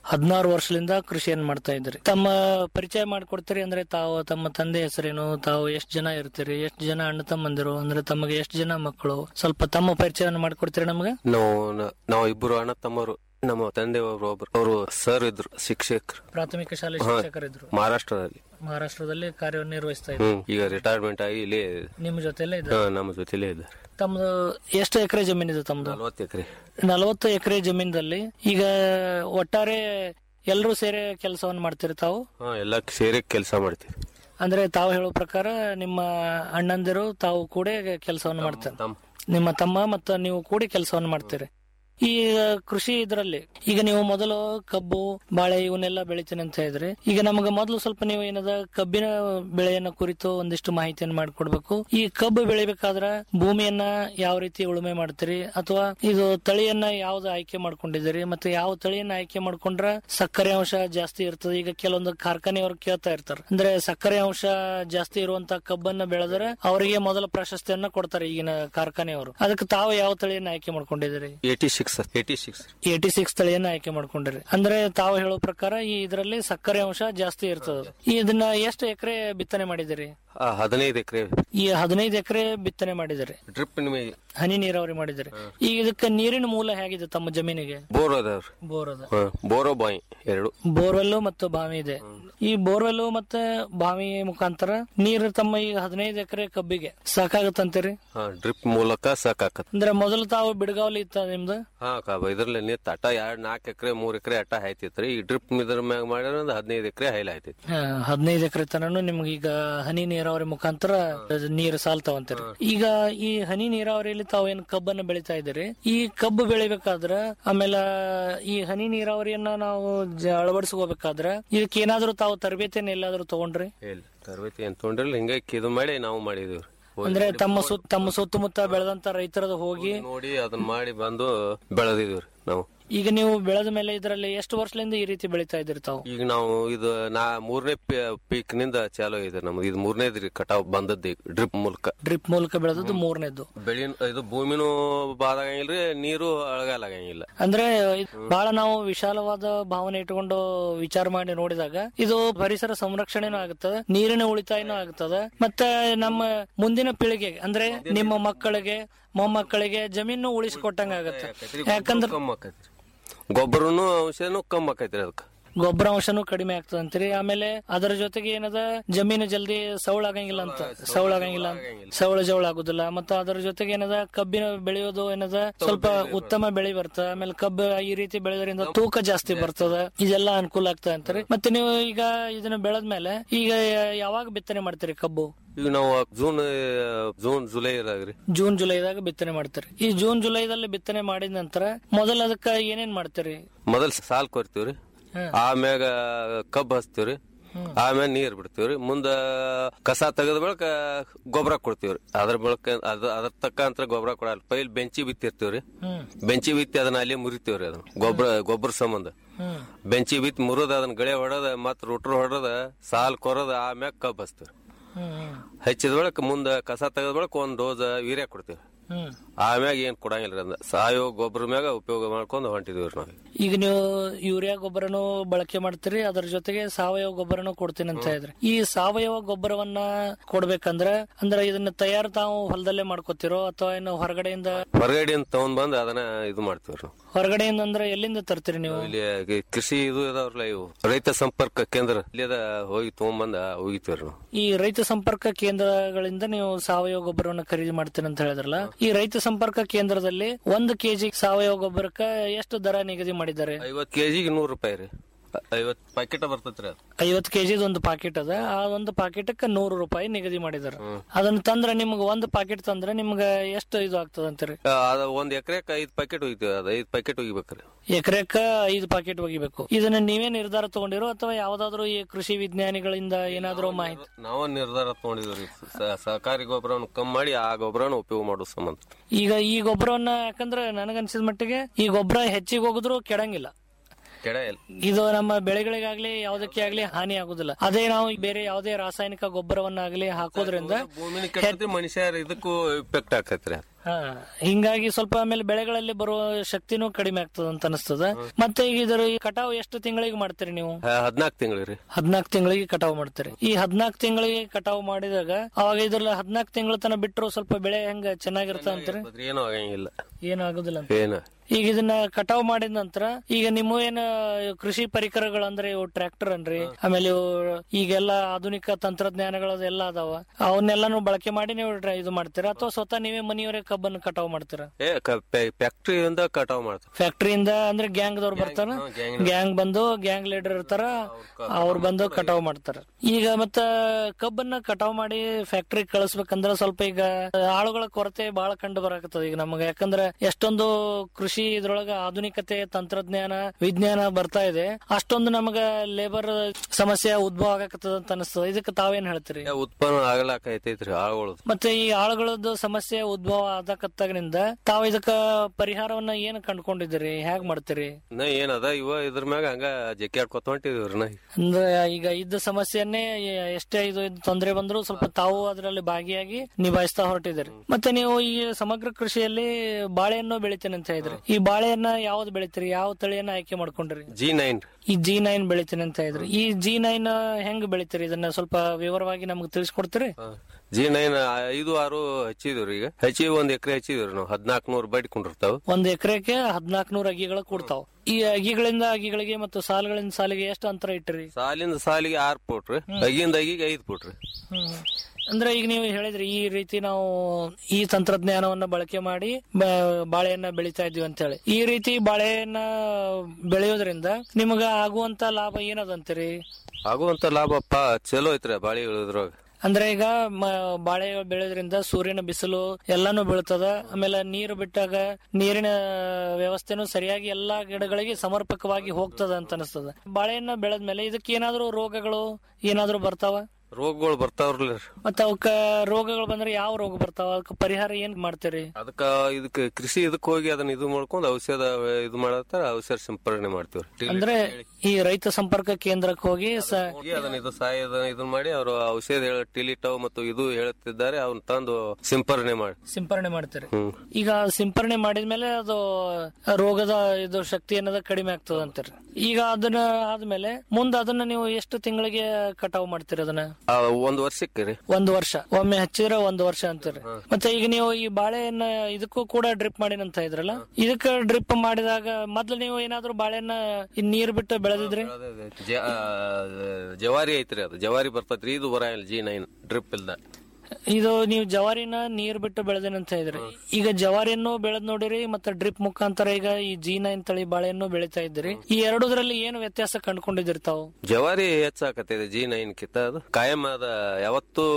ಹದಿನಾರು ವರ್ಷದಿಂದ ಕೃಷಿಯನ್ನು ಮಾಡ್ತಾ ಇದ್ರಿ ತಮ್ಮ ಪರಿಚಯ ಮಾಡ್ಕೊಡ್ತೀರಿ ಅಂದ್ರೆ ತಾವು ತಮ್ಮ ತಂದೆ ಹೆಸರೇನು ತಾವು ಎಷ್ಟು ಜನ ಇರ್ತೀರಿ ಎಷ್ಟು ಜನ ಅಣ್ಣ ತಮ್ಮಂದಿರು ಅಂದ್ರೆ ತಮಗೆ ಎಷ್ಟು ಜನ ಮಕ್ಕಳು ಸ್ವಲ್ಪ ತಮ್ಮ ಪರಿಚಯವನ್ನು ಮಾಡ್ಕೊಡ್ತೀರಿ ನಮ್ಗೆ ನಾವು ನ- ನಾವು ಇಬ್ಬರು ಅಣ್ಣ ತಮ್ಮರು ನಮ್ಮ ತಂದೆ ಒಬ್ರು ಒಬ್ರು ಅವರು ಸರ್ ಇದ್ರು ಶಿಕ್ಷಕರು ಪ್ರಾಥಮಿಕ ಶಾಲೆ ಹಾ, ಶಿಕ್ಷಕರಿದ್ರು ಮಹಾರಾಷ್ಟ್ರದಲ್ಲಿ ಮಹಾರಾಷ್ಟ್ರದಲ್ಲಿ ಕಾರ್ಯನಿರ್ವಹಿಸ್ತಾ ಇದ್ರು ಹ್ಮ್ ಈಗ ರಿಟೈರ್ಮೆಂಟ್ ಆಗಿ ಇಲ್ಲಿ ನಿಮ್ಮ ಜೊತೆಲೇ ಹಾ, ಇದ್ದಾರೆ ನಮ್ಮ ಜೊತೆಲೇ ಇದ್ದಾರೆ ತಮ್ದು ಎಷ್ಟು ಎಕರೆ ಜಮೀನಿದೆ ತಮ್ದು ನಲ್ವತ್ತು ಎಕರೆ ನಲವತ್ತು ಎಕರೆ ಜಮೀನಲ್ಲಿ ಈಗ ಒಟ್ಟಾರೆ ಎಲ್ಲರೂ ಸೇರಿ ಕೆಲಸವನ್ನು ಮಾಡ್ತೀರಿ ತಾವು ಹಾ ಎಲ್ಲ ಸೇರಿ ಕೆಲಸ ಮಾಡ್ತೀವಿ ಅಂದ್ರೆ ತಾವು ಹೇಳೋ ಪ್ರಕಾರ ನಿಮ್ಮ ಅಣ್ಣಂದಿರು ತಾವು ಕೂಡ ಕೆಲಸವನ್ನು ಮಾಡ್ತಾರೆ ನಿಮ್ಮ ತಮ್ಮ ಮತ್ತು ನೀವು ಕೂಡಿ ಕೆಲಸವನ್ನು ಮಾಡ್ತೀರಿ ಈ ಕೃಷಿ ಇದರಲ್ಲಿ ಈಗ ನೀವು ಮೊದಲು ಕಬ್ಬು ಬಾಳೆ ಇವನ್ನೆಲ್ಲ ಬೆಳಿತೀನಿ ಅಂತ ಹೇಳಿದ್ರಿ ಈಗ ನಮಗೆ ಮೊದಲು ಸ್ವಲ್ಪ ನೀವು ಏನದ ಕಬ್ಬಿನ ಬೆಳೆಯನ್ನ ಕುರಿತು ಒಂದಿಷ್ಟು ಮಾಹಿತಿಯನ್ನು ಮಾಡಿಕೊಡ್ಬೇಕು ಈ ಕಬ್ಬು ಬೆಳಿಬೇಕಾದ್ರ ಭೂಮಿಯನ್ನ ಯಾವ ರೀತಿ ಉಳುಮೆ ಮಾಡ್ತೀರಿ ಅಥವಾ ಇದು ತಳಿಯನ್ನ ಯಾವ್ದು ಆಯ್ಕೆ ಮಾಡ್ಕೊಂಡಿದ್ದೀರಿ ಮತ್ತೆ ಯಾವ ತಳಿಯನ್ನ ಆಯ್ಕೆ ಮಾಡ್ಕೊಂಡ್ರ ಸಕ್ಕರೆ ಅಂಶ ಜಾಸ್ತಿ ಇರ್ತದೆ ಈಗ ಕೆಲವೊಂದು ಕಾರ್ಖಾನೆಯವರು ಕೇಳ್ತಾ ಇರ್ತಾರೆ ಅಂದ್ರೆ ಸಕ್ಕರೆ ಅಂಶ ಜಾಸ್ತಿ ಇರುವಂತ ಕಬ್ಬನ್ನ ಬೆಳೆದ್ರೆ ಅವರಿಗೆ ಮೊದಲ ಪ್ರಶಸ್ತಿಯನ್ನ ಕೊಡ್ತಾರೆ ಈಗಿನ ಕಾರ್ಖಾನೆಯವರು ಅದಕ್ಕೆ ತಾವು ಯಾವ ತಳಿಯನ್ನ ಆಯ್ಕೆ ಮಾಡ್ಕೊಂಡಿದ್ದೀರಿ eighty six eighty six eighty six ತಳಿಯನ್ನ ಆಯ್ಕೆ ಮಾಡ್ಕೊಂಡಿರಿ ಅಂದ್ರೆ ತಾವು ಹೇಳೋ ಪ್ರಕಾರ ಈ ಇದರಲ್ಲಿ ಸಕ್ಕರೆ ಅಂಶ ಜಾಸ್ತಿ ಇರ್ತದೆ ಈ ಇದನ್ನ ಎಷ್ಟು ಎಕರೆ ಬಿತ್ತನೆ ಮಾಡಿದಿರಿ ಹದಿನೈದು ಎಕರೆ ಈ ಹದಿನೈದು ಎಕರೆ ಬಿತ್ತನೆ ಮಾಡಿದಿರಿ ಡ್ರಿಪ್ ನಿಮಗೆ ಹನಿ ನೀರಾವರಿ ಮಾಡಿದಿರಿ ಈಗ ಇದಕ್ಕೆ ನೀರಿನ ಮೂಲ ಹೇಗಿದೆ ತಮ್ಮ ಜಮೀನಿಗೆ ಬೋರ್ ಅದಾವ್ರಿ ಬೋರ್ ಅದ ಹಾ, ಬೋರೋ ಬಾಯಿ ಎರಡು ಬೋರ್ವೆಲ್ ಮತ್ತು ಬಾವಿ ಇದೆ ಈ ಬೋರ್ವೆಲ್ ಮತ್ತೆ ಬಾವಿ ಮುಖಾಂತರ ನೀರು ತಮ್ಮ ಈ ಹದಿನೈದು ಎಕರೆ ಕಬ್ಬಿಗೆ ಸಾಕಾಗತ್ತಂತೀರಿ ಹಾ ಡ್ರಿಪ್ ಮೂಲಕ ಸಾಕಾಕತ್ ಅಂದ್ರೆ ಮೊದಲು ತಾವು ಬಿಡಗಾವಲಿ ಇತ್ತ ನಿಮ್ದು ಹಾ ಕಾಬ ಇದ್ರಲ್ಲಿ ನೀರ್ ಅಟ್ಟ ಎರಡ್ ನಾಲ್ಕು ಎಕರೆ ಮೂರ್ ಎಕರೆ ಅಟ್ಟ ಹಾಯ್ತಿತ್ರಿ ಈ ಡ್ರಿಪ್ ಇದ್ರ ಮ್ಯಾಗ ಮಾಡಿದ್ರೆ ಒಂದು ಹದಿನೈದು ಎಕರೆ ಹೈಲ್ ಆಯ್ತೈತಿ ಹಾ, ಹದಿನೈದು ಎಕರೆ ತನನು ನಿಮ್ಗೆ ಈಗ ಹನಿ ನೀರಾವರಿ ಮುಖಾಂತರ ನೀರು ಸಾಲ್ತಾವಂತೀರಿ ಈಗ ಈ ಹನಿ ನೀರಾವರಿಯಲ್ಲಿ ತಾವು ಏನ್ ಕಬ್ಬನ್ನ ಬೆಳಿತಾ ಇದ್ದೀರಿ ಈ ಕಬ್ಬು ಬೆಳಿಬೇಕಾದ್ರ ಆಮೇಲೆ ಈ ಹನಿ ನೀರಾವರಿಯನ್ನ ನಾವು ಜ- ಅಳವಡಿಸ್ಕೋಬೇಕಾದ್ರ ಇದಕ್ಕೆ ಏನಾದ್ರೂ ತಾವು ತರಬೇತಿಯನ್ನ ಎಲ್ಲಾದ್ರೂ ತಗೊಂಡ್ರಿ ಇಲ್ಲ ತರಬೇತಿ ಏನ್ ತೊಗೊಂಡಿಲ್ಲ ಹಿಂಗೆ ಇದು ಮಾಡಿ ನಾವು ಮಾಡಿದೀವಿ ಹೋಗಿ ಅಂದ್ರೆ ನೋಡಿ ತಮ್ಮ ಸುತ್ತ ತಮ್ಮ ಸುತ್ತಮುತ್ತ ಬೆಳೆದಂತ ರೈತರದ ಹೋಗಿ ನೋಡಿ ಅದನ್ನ ಮಾಡಿ ಬಂದು ಬೆಳೆದಿದೀವ್ರಿ ನಾವು ಈಗ ನೀವು ಬೆಳೆದ ಮೇಲೆ ಇದರಲ್ಲಿ ಎಷ್ಟು ವರ್ಷದಿಂದ ಈ ರೀತಿ ಬೆಳಿತಾ ಇದ್ದೀರಿ ತಾವು ಈಗ ನಾವು ಇದು ನಾ ಮೂರನೇ ಪೀಕ್ ನಿಂದ ಚಾಲೂ ಇದೆ ನಮ್ದು ಇದು ಮೂರನೇದ್ರಿ ಕಟಾವ್ ಬಂದದ್ದು ಡ್ರಿಪ್ ಮೂಲಕ ಡ್ರಿಪ್ ಮೂಲಕ ಬೆಳೆದದ್ದು ಮೂರನೇದ್ದು ಬೆಳಿ ಇದು ಭೂಮಿನೂ ಬಾದಾಗಂಗಿಲ್ರಿ ನೀರು ಅಳಗಾಲಾಗಂಗಿಲ್ಲ ಅಂದ್ರೆ ಇದ್ ಬಹಳ ನಾವು ವಿಶಾಲವಾದ ಭಾವನೆ ಇಟ್ಕೊಂಡು ವಿಚಾರ ಮಾಡಿ ನೋಡಿದಾಗ ಇದು ಪರಿಸರ ಸಂರಕ್ಷಣೆನೂ ಆಗುತ್ತದೆ ನೀರಿನ ಉಳಿತಾಯನೂ ಆಗುತ್ತದೆ ಮತ್ತೆ ನಮ್ಮ ಮುಂದಿನ ಪೀಳಿಗೆಗೆ ಅಂದ್ರೆ ನಿಮ್ಮ ಮಕ್ಕಳಿಗೆ ಮೊಮ್ಮಕ್ಕಳಿಗೆ ಜಮೀನು ಉಳಿಸಿಕೊಟ್ಟಂಗ ಆಗತ್ತೆ ಯಾಕಂದ್ರೆ ಕಮ್ಮಿ ಆಕೈತ್ರಿ ಗೊಬ್ಬರನು ಅಂಶನೂ ಕಮ್ಮಿ ಆಕೈತ್ರಿ ಅದಕ್ಕೆ ಗೊಬ್ಬರ ಅಂಶನೂ ಕಡಿಮೆ ಆಗ್ತದೆ ಅಂತೀರಿ ಆಮೇಲೆ ಅದರ ಜೊತೆಗೆ ಏನದ ಜಮೀನು ಜಲ್ದಿ ಸೌಳ್ ಆಗಂಗಿಲ್ಲ ಅಂತ ಸೌಳ್ ಆಗಂಗಿಲ್ಲ ಸೌಳ ಜವಳ ಆಗುದಿಲ್ಲ ಮತ್ತೆ ಅದರ ಜೊತೆಗೆ ಏನದ ಕಬ್ಬಿನ ಬೆಳೆಯೋದು ಏನದ ಸ್ವಲ್ಪ ಉತ್ತಮ ಬೆಳೆ ಬರ್ತದೆ ಆಮೇಲೆ ಕಬ್ಬು ಈ ರೀತಿ ಬೆಳೆಯೋದ್ರಿಂದ ತೂಕ ಜಾಸ್ತಿ ಬರ್ತದ ಇದೆಲ್ಲ ಅನುಕೂಲ ಆಗ್ತದೆ ಅಂತಾರೆ ಮತ್ತೆ ನೀವು ಈಗ ಇದನ್ನ ಬೆಳೆದ್ಮೇಲೆ ಈಗ ಯಾವಾಗ ಬಿತ್ತನೆ ಮಾಡ್ತೀರಿ ಕಬ್ಬು ಈಗ ನಾವು ಜೂನ್ ಜೂನ್ ಜುಲೈ ಇದಾಗ್ರಿ ಜೂನ್ ಜುಲೈದಾಗ ಬಿತ್ತನೆ ಮಾಡ್ತೀರಿ ಈ ಜೂನ್ ಜುಲೈದಲ್ಲಿ ಬಿತ್ತನೆ ಮಾಡಿದ ನಂತರ ಮೊದಲ ಅದಕ್ಕ ಏನೇನ್ ಮಾಡ್ತೀರಿ ಮೊದಲ್ ಸಾಲ್ ಕೊರ್ತೀವ್ರಿ ಹ್ಮ್. ಆಮ್ಯಾಗ ಕಬ್ಬ್ ಹಚ್ತೀವ್ರಿ ಆಮ್ಯಾಗ ನೀರ್ ಬಿಡ್ತೀವ್ರಿ ಮುಂದ ಕಸ ತೆಗೆದ ಬಳಿಕ ಗೊಬ್ಬರ ಕೊಡ್ತೀವ್ರಿ ಅದ್ರ ಬಳಿಕ ಅದ ಅದ್ರ ತಕ್ಕಂತ ಗೊಬ್ಬರ ಕೊಡಲ್ಲ ಪೈಲ್ ಬೆಂಚಿ ಬಿತ್ತಿರ್ತೀವ್ರಿ ಹ್ಮ್ ಬೆಂಚಿ ಬಿತ್ತಿ ಅದನ್ನ ಅಲ್ಲಿ ಮುರಿತೀವ್ರಿ ಅದನ್ನ ಗೊಬ್ಬರ ಗೊಬ್ಬರ ಸಂಬಂಧ ಹ್ಮ್ ಬೆಂಚಿ ಬಿತ್ತಿ ಮುರಿದ ಅದನ್ನ ಗಳೆ ಹೊಡದ ಮತ್ ರೂಟ್ರ್ ಹೊಡದ ಸಾಲ್ ಕೊರದ ಆಮ್ಯಾಗ ಕಬ್ಬ್ ಹಚ್ತೀವ್ರಿ ಹ್ಮ್ ಹಚ್ಚಿದ ಬಳಿಕ ಮುಂದ ಕಸ ತೆಗೆದ ಬಳಿಕ ಒಂದ್ ಡೋಸ್ ಯೂರಿಯಾ ಕೊಡ್ತೀವಿ ಹ್ಮ್ ಆಮ್ಯಾಗ ಏನ್ ಕೊಡಂಗಿಲ್ಲ ಅಂದ ಸಾವಯವ ಗೊಬ್ಬರ ಮ್ಯಾಗ ಉಪಯೋಗ ಮಾಡ್ಕೊಂಡು ಹೊಂಟಿದೀವ್ರಿ ನಾವು ಈಗ ನೀವು ಯೂರಿಯಾ ಗೊಬ್ಬರನು ಬಳಕೆ ಮಾಡ್ತೀರಿ ಅದರ ಜೊತೆಗೆ ಸಾವಯವ ಗೊಬ್ಬರನು ಕೊಡ್ತೀನಿ ಅಂತ ಇದ್ರಿ ಈ ಸಾವಯವ ಗೊಬ್ಬರವನ್ನ ಕೊಡ್ಬೇಕಂದ್ರ ಅಂದ್ರೆ ಇದನ್ನ ತಯಾರು ತಾವು ಹೊಲದಲ್ಲೇ ಮಾಡ್ಕೋತಿರೋ ಅಥವಾ ಇನ್ನು ಹೊರಗಡೆಯಿಂದ ಹೊರಗಡೆಯಿಂದ ತಗೊಂಡ್ ಬಂದ್ ಅದನ್ನ ಇದು ಮಾಡ್ತೀವ್ರಿ ನಾವು ಹೊರಗಡೆಯಿಂದ ಅಂದ್ರೆ ಎಲ್ಲಿಂದ ತರ್ತೀರಿ ನೀವು ಇಲ್ಲಿ ಕೃಷಿ ಇದು ಇದಾವ್ರಲ್ಲ ಇವು ರೈತ ಸಂಪರ್ಕ ಕೇಂದ್ರ ಇಲ್ಲಿ ಅದ ಹೋಗಿ ತಗೊಂಬಂದ ಹೋಗಿತೀವ್ರಿ ನಾವು ಈ ರೈತ ಸಂಪರ್ಕ ಕೇಂದ್ರಗಳಿಂದ ನೀವು ಸಾವಯವ ಗೊಬ್ಬರವನ್ನ ಖರೀದಿ ಮಾಡ್ತೀನಿ ಅಂತ ಹೇಳಿದ್ರಲ್ಲ ಈ ರೈತ ಸಂಪರ್ಕ ಕೇಂದ್ರದಲ್ಲಿ ಒಂದು ಕೆಜಿ ಸಾವಯವ ಗೊಬ್ಬರಕ್ಕ ಎಷ್ಟು ದರ ನಿಗದಿ ಮಾಡಿದ್ದಾರೆ ಐವತ್ ಕೆಜಿಗೆ ನೂರ್ ರೂಪಾಯಿ ರೀ ಐವತ್ ಪ್ಯಾಕೆಟ್ ಬರ್ತೈತ್ರಿ ಅದು ಐವತ್ತು ಕೆಜಿ ಒಂದು ಪಾಕೆಟ್ ಅದ ಆ ಒಂದು ಪಾಕೆಟ್ಕ ನೂರು ರೂಪಾಯಿ ನಿಗದಿ ಮಾಡಿದಾರೆ ಅದನ್ನ ತಂದ್ರೆ ನಿಮ್ಗೆ ಒಂದು ಪಾಕೆಟ್ ತಂದ್ರೆ ನಿಮ್ಗೆ ಎಷ್ಟು ಇದು ಆಗ್ತದ ಅಂತೀರಿ ಆ, ಅದ ಒಂದ್ ಎಕರೆಕ್ ಐದ್ ಪ್ಯಾಕೆಟ್ ಹೋಗಿತೀವಿ ಅದ ಐದ್ ಪ್ಯಾಕೆಟ್ ಹೋಗಿಬೇಕ್ರಿ ಎಕರೆಕ ಐದು ಪಾಕೆಟ್ ಒಗಿಬೇಕು ಇದನ್ನ ನೀವೇ ನಿರ್ಧಾರ ತಗೊಂಡಿರೋ ಅಥವಾ ಯಾವ್ದಾದ್ರು ಈ ಕೃಷಿ ವಿಜ್ಞಾನಿಗಳಿಂದ ಏನಾದ್ರು ಮಾಹಿತಿ ನಾವ ನಿರ್ಧಾರ ತಗೊಂಡಿದ್ವಿ ಸ- ಸಹಕಾರಿ ಗೊಬ್ಬರವನ್ನು ಕಮ್ಮಿ ಮಾಡಿ ಆ ಗೊಬ್ಬರನ ಉಪಯೋಗ ಮಾಡೋ ಸಂಬಂಧ ಈಗ ಈ ಗೊಬ್ಬರವನ್ನ ಯಾಕಂದ್ರೆ ನನಗನ್ಸಿದ ಮಟ್ಟಿಗೆ ಈ ಗೊಬ್ಬರ ಹೆಚ್ಚಿಗೆ ಹೋಗಿದ್ರು ಕೆಡಂಗಿಲ್ಲ ಕೆಡ ಇಲ್ಲ ಇದು ನಮ್ಮ ಬೆಳೆಗಳಿಗಾಗ್ಲಿ ಯಾವ್ದಕ್ಕೆ ಆಗ್ಲಿ ಹಾನಿ ಆಗುದಿಲ್ಲ ಅದೇ ನಾವು ಬೇರೆ ಯಾವುದೇ ರಾಸಾಯನಿಕ ಗೊಬ್ಬರವನ್ನಾಗ್ಲಿ ಹಾಕೋದ್ರಿಂದ ಭೂಮಿನ ಕೆಟ್ಟತಿ ಮನುಷ್ಯರ ಇದಕ್ಕೂ ಇಫೆಕ್ಟ್ ಆಕತ್ರಿ ಹಾ ಹಿಂಗಾಗಿ ಸ್ವಲ್ಪ ಆಮೇಲೆ ಬೆಳೆಗಳಲ್ಲಿ ಬರುವ ಶಕ್ತಿನೂ ಕಡಿಮೆ ಆಗ್ತದ ಅಂತ ಅನಿಸ್ತದ ಮತ್ತೆ ಈಗ ಇದರ ಈ ಕಟಾವು ಎಷ್ಟು ತಿಂಗಳಿಗೆ ಮಾಡ್ತೀರಿ ನೀವು ಹದಿನಾಲ್ಕು ತಿಂಗಳು ರೀ ಹದ್ನಾಲ್ಕು ತಿಂಗಳಿಗೆ ಕಟಾವು ಮಾಡ್ತೀರಿ ಈ ಹದ್ನಾಲ್ಕು ತಿಂಗಳಿಗೆ ಕಟಾವು ಮಾಡಿದಾಗ ಅವಾಗ ಇದ್ರಲ್ಲಿ ಹದ್ನಾಲ್ಕು ತಿಂಗಳ ತನಕ ಬಿಟ್ಟರು ಸ್ವಲ್ಪ ಬೆಳೆ ಹೆಂಗ ಚೆನ್ನಾಗಿರ್ತ ಅಂತೀರಿ ಏನೂ ಆಗಂಗಿಲ್ಲ ಏನು ಆಗುದಿಲ್ಲ ಅಂತ ಏನು ಈಗ ಇದನ್ನ ಕಟಾವ್ ಮಾಡಿದ ನಂತರ ಈಗ ನಿಮ್ಮ ಏನ ಕೃಷಿ ಪರಿಕರಗಳು ಅಂದ್ರೆ ಇವು ಟ್ರ್ಯಾಕ್ಟರ್ ಅನ್ರಿ ಆಮೇಲೆ ಇವು ಈಗೆಲ್ಲ ಆಧುನಿಕ ತಂತ್ರಜ್ಞಾನಗಳು ಎಲ್ಲ ಅದಾವ ಅವನ್ನೆಲ್ಲಾನು ಬಳಕೆ ಮಾಡಿ ನೀವು ಡ್ರೈ- ಇದು ಮಾಡ್ತೀರಾ ಅಥವಾ ಸ್ವತಃ ನೀವೇ ಮನೆಯವರೇ ಕಬ್ಬನ್ನು ಕಟಾವ್ ಮಾಡ್ತೀರಾ ಏ ಫ್ಯಾಕ್ಟ್ರಿಯಿಂದ ಕಟಾವ್ ಮಾಡ್ತಾರೆ ಫ್ಯಾಕ್ಟ್ರಿಯಿಂದ ಅಂದ್ರೆ ಗ್ಯಾಂಗ್ ದವ್ರು ಬರ್ತಾರ ಗ್ಯಾಂಗ್ ಬಂದು ಗ್ಯಾಂಗ್ ಲೀಡರ್ ಇರ್ತಾರ ಅವ್ರು ಬಂದು ಕಟಾವ್ ಮಾಡ್ತಾರ ಈಗ ಮತ್ತ ಕಬ್ಬನ್ನ ಕಟಾವ್ ಮಾಡಿ ಫ್ಯಾಕ್ಟ್ರಿ ಕಳಿಸ್ಬೇಕಂದ್ರ ಸ್ವಲ್ಪ ಈಗ ಆಳುಗಳ ಕೊರತೆ ಬಹಳ ಕಂಡು ಬರಾಕತ್ತದ ಈಗ ನಮಗೆ ಯಾಕಂದ್ರೆ ಎಷ್ಟೊಂದು ಕೃಷಿ ಇದ್ರೊಳಗ ಆಧುನಿಕತೆ ತಂತ್ರಜ್ಞಾನ ವಿಜ್ಞಾನ ಬರ್ತಾ ಇದೆ ಅಷ್ಟೊಂದು ನಮಗ ಲೇಬರ್ ಸಮಸ್ಯೆ ಉದ್ಭವ ಆಗಕತ್ತದ ಅಂತ ಅನಿಸ್ತದ ಇದಕ್ಕೆ ತಾವೇನ್ ಹೇಳ್ತೀರಿ ಏ, ಉತ್ಪನ್ನ ಆಗ್ಲಾಕೈತೈತ್ರಿ ಆಳುಗಳು ಮತ್ತೆ ಈ ಆಳುಗಳದ್ದು ಸಮಸ್ಯೆ ಉದ್ಭವ ಆದಕತ್ತಾಗಿನಿಂದ ತಾವು ಇದಕ್ಕ ಪರಿಹಾರವನ್ನ ಏನ್ ಕಂಡುಕೊಂಡಿದ್ದೀರಿ ಹೇಗ್ ಮಾಡ್ತೀರಿ ನಾ ಏನದ ಇವ ಇದ್ರ ಮ್ಯಾಗ ಹಂಗ ಜಕ್ಕಿ ಆಡ್ಕೊತ ಹೊಂಟಿದ್ವಿ ನಾ ಅಂದ್ರೆ ಈಗ ಇದ್ದ ಸಮಸ್ಯೆಯನ್ನೇ ಎ- ಎಷ್ಟೇ ಇದು ತೊಂದರೆ ಬಂದ್ರು ಸ್ವಲ್ಪ ತಾವು ಅದರಲ್ಲಿ ಭಾಗಿಯಾಗಿ ನಿಭಾಯಿಸ್ತಾ ಹೊರಟಿದ್ದೀರಿ ಮತ್ತೆ ನೀವು ಈ ಸಮಗ್ರ ಕೃಷಿಯಲ್ಲಿ ಬಾಳೆಯನ್ನು ಬೆಳಿತೇನೆ ಅಂತ ಹೇಳಿದ್ರಿ ಈ ಬಾಳೆಯನ್ನ ಯಾವ್ದು ಬೆಳಿತೀರಿ ಯಾವ ತಳಿಯನ್ನ ಆಯ್ಕೆ ಮಾಡ್ಕೊಂಡ್ರಿ ಜಿ ನೈನ್ ಈ ಜಿ ನೈನ್ ಬೆಳಿತೀನಿ ಅಂತ ಇದ್ರಿ ಈ ಜಿ ನೈನ್ ಹೆಂಗ್ ಬೆಳಿತೀರಿ ಇದನ್ನ ಸ್ವಲ್ಪ ವಿವರವಾಗಿ ನಮ್ಗೆ ತಿಳಿಸ್ಕೊಡ್ತೀರಿ ಜಿ ನೈನ್ ಐದು ಆರು ಹಚ್ಚಿದ್ವಿ ಈಗ ಹಚ್ಚಿ ಒಂದ್ ಎಕರೆ ಹಚ್ಚಿದ್ವಿ ನಾವು ಹದಿನಾಲ್ಕು ನೂರು ಬೈಟ್ ಕೊಂಡಿರ್ತಾವ ಒಂದ್ ಎಕರೆಗೆ ಹದ್ನಾಲ್ಕು ನೂರ ಅಗಿಗಳು ಕೊಡ್ತಾವ ಈ ಅಗಿಗಳಿಂದ ಅಗಿಗಳಿಗೆ ಮತ್ತು ಸಾಲುಗಳಿಂದ ಸಾಲಿಗೆ ಎಷ್ಟು ಅಂತರ ಇಟ್ಟಿರಿ ಸಾಲಿಂದ ಸಾಲಿಗೆ ಆರ್ ಫುಟ್ ರೀ ಅಗಿಂದ ಅಗಿಗೆ ಐದು ಫುಟ್ ರೀ ಅಂದ್ರೆ ಈಗ ನೀವು ಹೇಳಿದ್ರಿ ಈ ರೀತಿ ನಾವು ಈ ತಂತ್ರಜ್ಞಾನವನ್ನ ಬಳಕೆ ಮಾಡಿ ಬ- ಬಾಳೆಯನ್ನ ಬೆಳಿತಾ ಇದ್ವಿ ಅಂತ ಹೇಳಿ ಈ ರೀತಿ ಬಾಳೆಯನ್ನ ಬೆಳೆಯೋದ್ರಿಂದ ನಿಮಗ ಆಗುವಂತ ಲಾಭ ಏನದಂತೀರಿ ಆಗುವಂತ ಲಾಭಪ್ಪ ಚಲೋ ಐತ್ರಿ ಬಾಳಿ ಇಳಿದ್ರಾಗ ಅಂದ್ರೆ ಈಗ ಮ- ಬಾಳೆ ಬೆಳೆಯೋದ್ರಿಂದ ಸೂರ್ಯನ ಬಿಸಿಲು ಎಲ್ಲಾನು ಬೀಳ್ತದ ಆಮೇಲೆ ನೀರು ಬಿಟ್ಟಾಗ ನೀರಿನ ವ್ಯವಸ್ಥೆನೂ ಸರಿಯಾಗಿ ಎಲ್ಲಾ ಗಿಡಗಳಿಗೆ ಸಮರ್ಪಕವಾಗಿ ಹೋಗ್ತದ ಅಂತ ಅನಿಸ್ತದ ಬಾಳೆಯನ್ನ ಬೆಳೆದ್ಮೇಲೆ ಇದಕ್ಕೆ ಏನಾದ್ರೂ ರೋಗಗಳು ಏನಾದ್ರೂ ಬರ್ತಾವ ರೋಗಗಳು ಬರ್ತಾವ್ರಲ್ಲ ಮತ್ತ ಅವಕ್ಕ ರೋಗಗಳು ಬಂದ್ರೆ ಯಾವ ರೋಗ ಬರ್ತಾವ ಅದಕ್ಕೆ ಪರಿಹಾರ ಏನ್ ಮಾಡ್ತೀರಿ ಅದಕ್ಕ ಇದಕ್ಕೆ ಕೃಷಿ ಇದಕ್ ಹೋಗಿ ಅದನ್ನ ಇದು ಮಾಡ್ಕೊಂಡು ಔಷಧ ಇದು ಮಾಡತ್ತಾರ ಔಷಧ ಸಿಂಪರಣೆ ಮಾಡ್ತೀವ್ರಿ ಅಂದ್ರೆ ಈ ರೈತ ಸಂಪರ್ಕ ಕೇಂದ್ರಕ್ಕೆ ಹೋಗಿ ಸ- ಹೋಗಿ ಅದನ್ನ ಇದು ಸಾಯದ ಇದನ್ನ ಮಾಡಿ ಅವರು ಔಷಧ ಹೇಳ ಟಿಲಿಟವ್ ಮತ್ತು ಇದು ಹೇಳುತ್ತಿದ್ದಾರೆ ಅವನ್ನ ತಂದು ಸಿಂಪರಣೆ ಮಾಡಿ ಸಿಂಪರಣೆ ಮಾಡ್ತೀರಿ ಹ್ಮ್ ಈಗ ಸಿಂಪರಣೆ ಮಾಡಿದ್ಮೇಲೆ ಅದು ರೋಗದ ಇದು ಶಕ್ತಿ ಅನ್ನೋದು ಕಡಿಮೆ ಆಗ್ತದ ಅಂತೀರಿ ಈಗ ಅದನ್ನ ಆದ್ಮೇಲೆ ಮುಂದೆ ಅದನ್ನ ನೀವು ಎಷ್ಟು ತಿಂಗಳಿಗೆ ಕಟಾವ್ ಮಾಡ್ತೀರಿ ಅದನ್ನ ಆ, ಒಂದ್ ವರ್ಷಕ್ಕೆ ರೀ ಒಂದು ವರ್ಷ ಒಮ್ಮೆ ಹಚ್ಚಿದ್ರೆ ಒಂದು ವರ್ಷ ಅಂತೀರಿ ಮತ್ತೆ ಈಗ ನೀವು ಈ ಬಾಳೆಯನ್ನ ಇದಕ್ಕೂ ಕೂಡ ಡ್ರಿಪ್ ಮಾಡಿನಂತ ಇದ್ರಲ್ಲ ಇದಕ್ಕ ಡ್ರಿಪ್ ಮಾಡಿದಾಗ ಮೊದ್ಲು ನೀವು ಏನಾದ್ರೂ ಬಾಳೆಯನ್ನ ಈ ನೀರ್ ಬಿಟ್ಟು ಬೆಳೆದಿದ್ರಿ ಜ- ಆ, ಜವಾರಿ ಐತ್ರಿ ಅದು ಜವಾರಿ ಬರ್ತೈತ್ರಿ ಇದು ಬರಂಗಿಲ್ಲ ಜಿ ನೈನ್ ಡ್ರಿಪ್ ಇಲ್ದ ಇದು ನೀವು ಜವಾರಿನ ನೀರ್ ಬಿಟ್ಟು ಬೆಳೆದೇನಂತ ಇದ್ರಿ ಈಗ ಜವಾರಿಯನ್ನು ಬೆಳೆದ್ ನೋಡಿರಿ ಮತ್ತೆ ಡ್ರಿಪ್ ಮುಖಾಂತರ ಈಗ ಈ ಜಿ ನೈನ್ ತಳಿ ಬಾಳೆಯನ್ನು ಬೆಳಿತಾ ಇದ್ರಿ ಈ ಎರಡೂದ್ರಲ್ಲಿ ಏನು ವ್ಯತ್ಯಾಸ ಕಂಡುಕೊಂಡಿದ್ದೀರಿ ತಾವು ಜವಾರಿ ಹೆಚ್ಚಾಕತ್ತಿದೆ ಜಿ ನೈನ್ ಕಿತ್ತ ಅದು ಕಾಯಂ ಅದ ಯಾವತ್ತು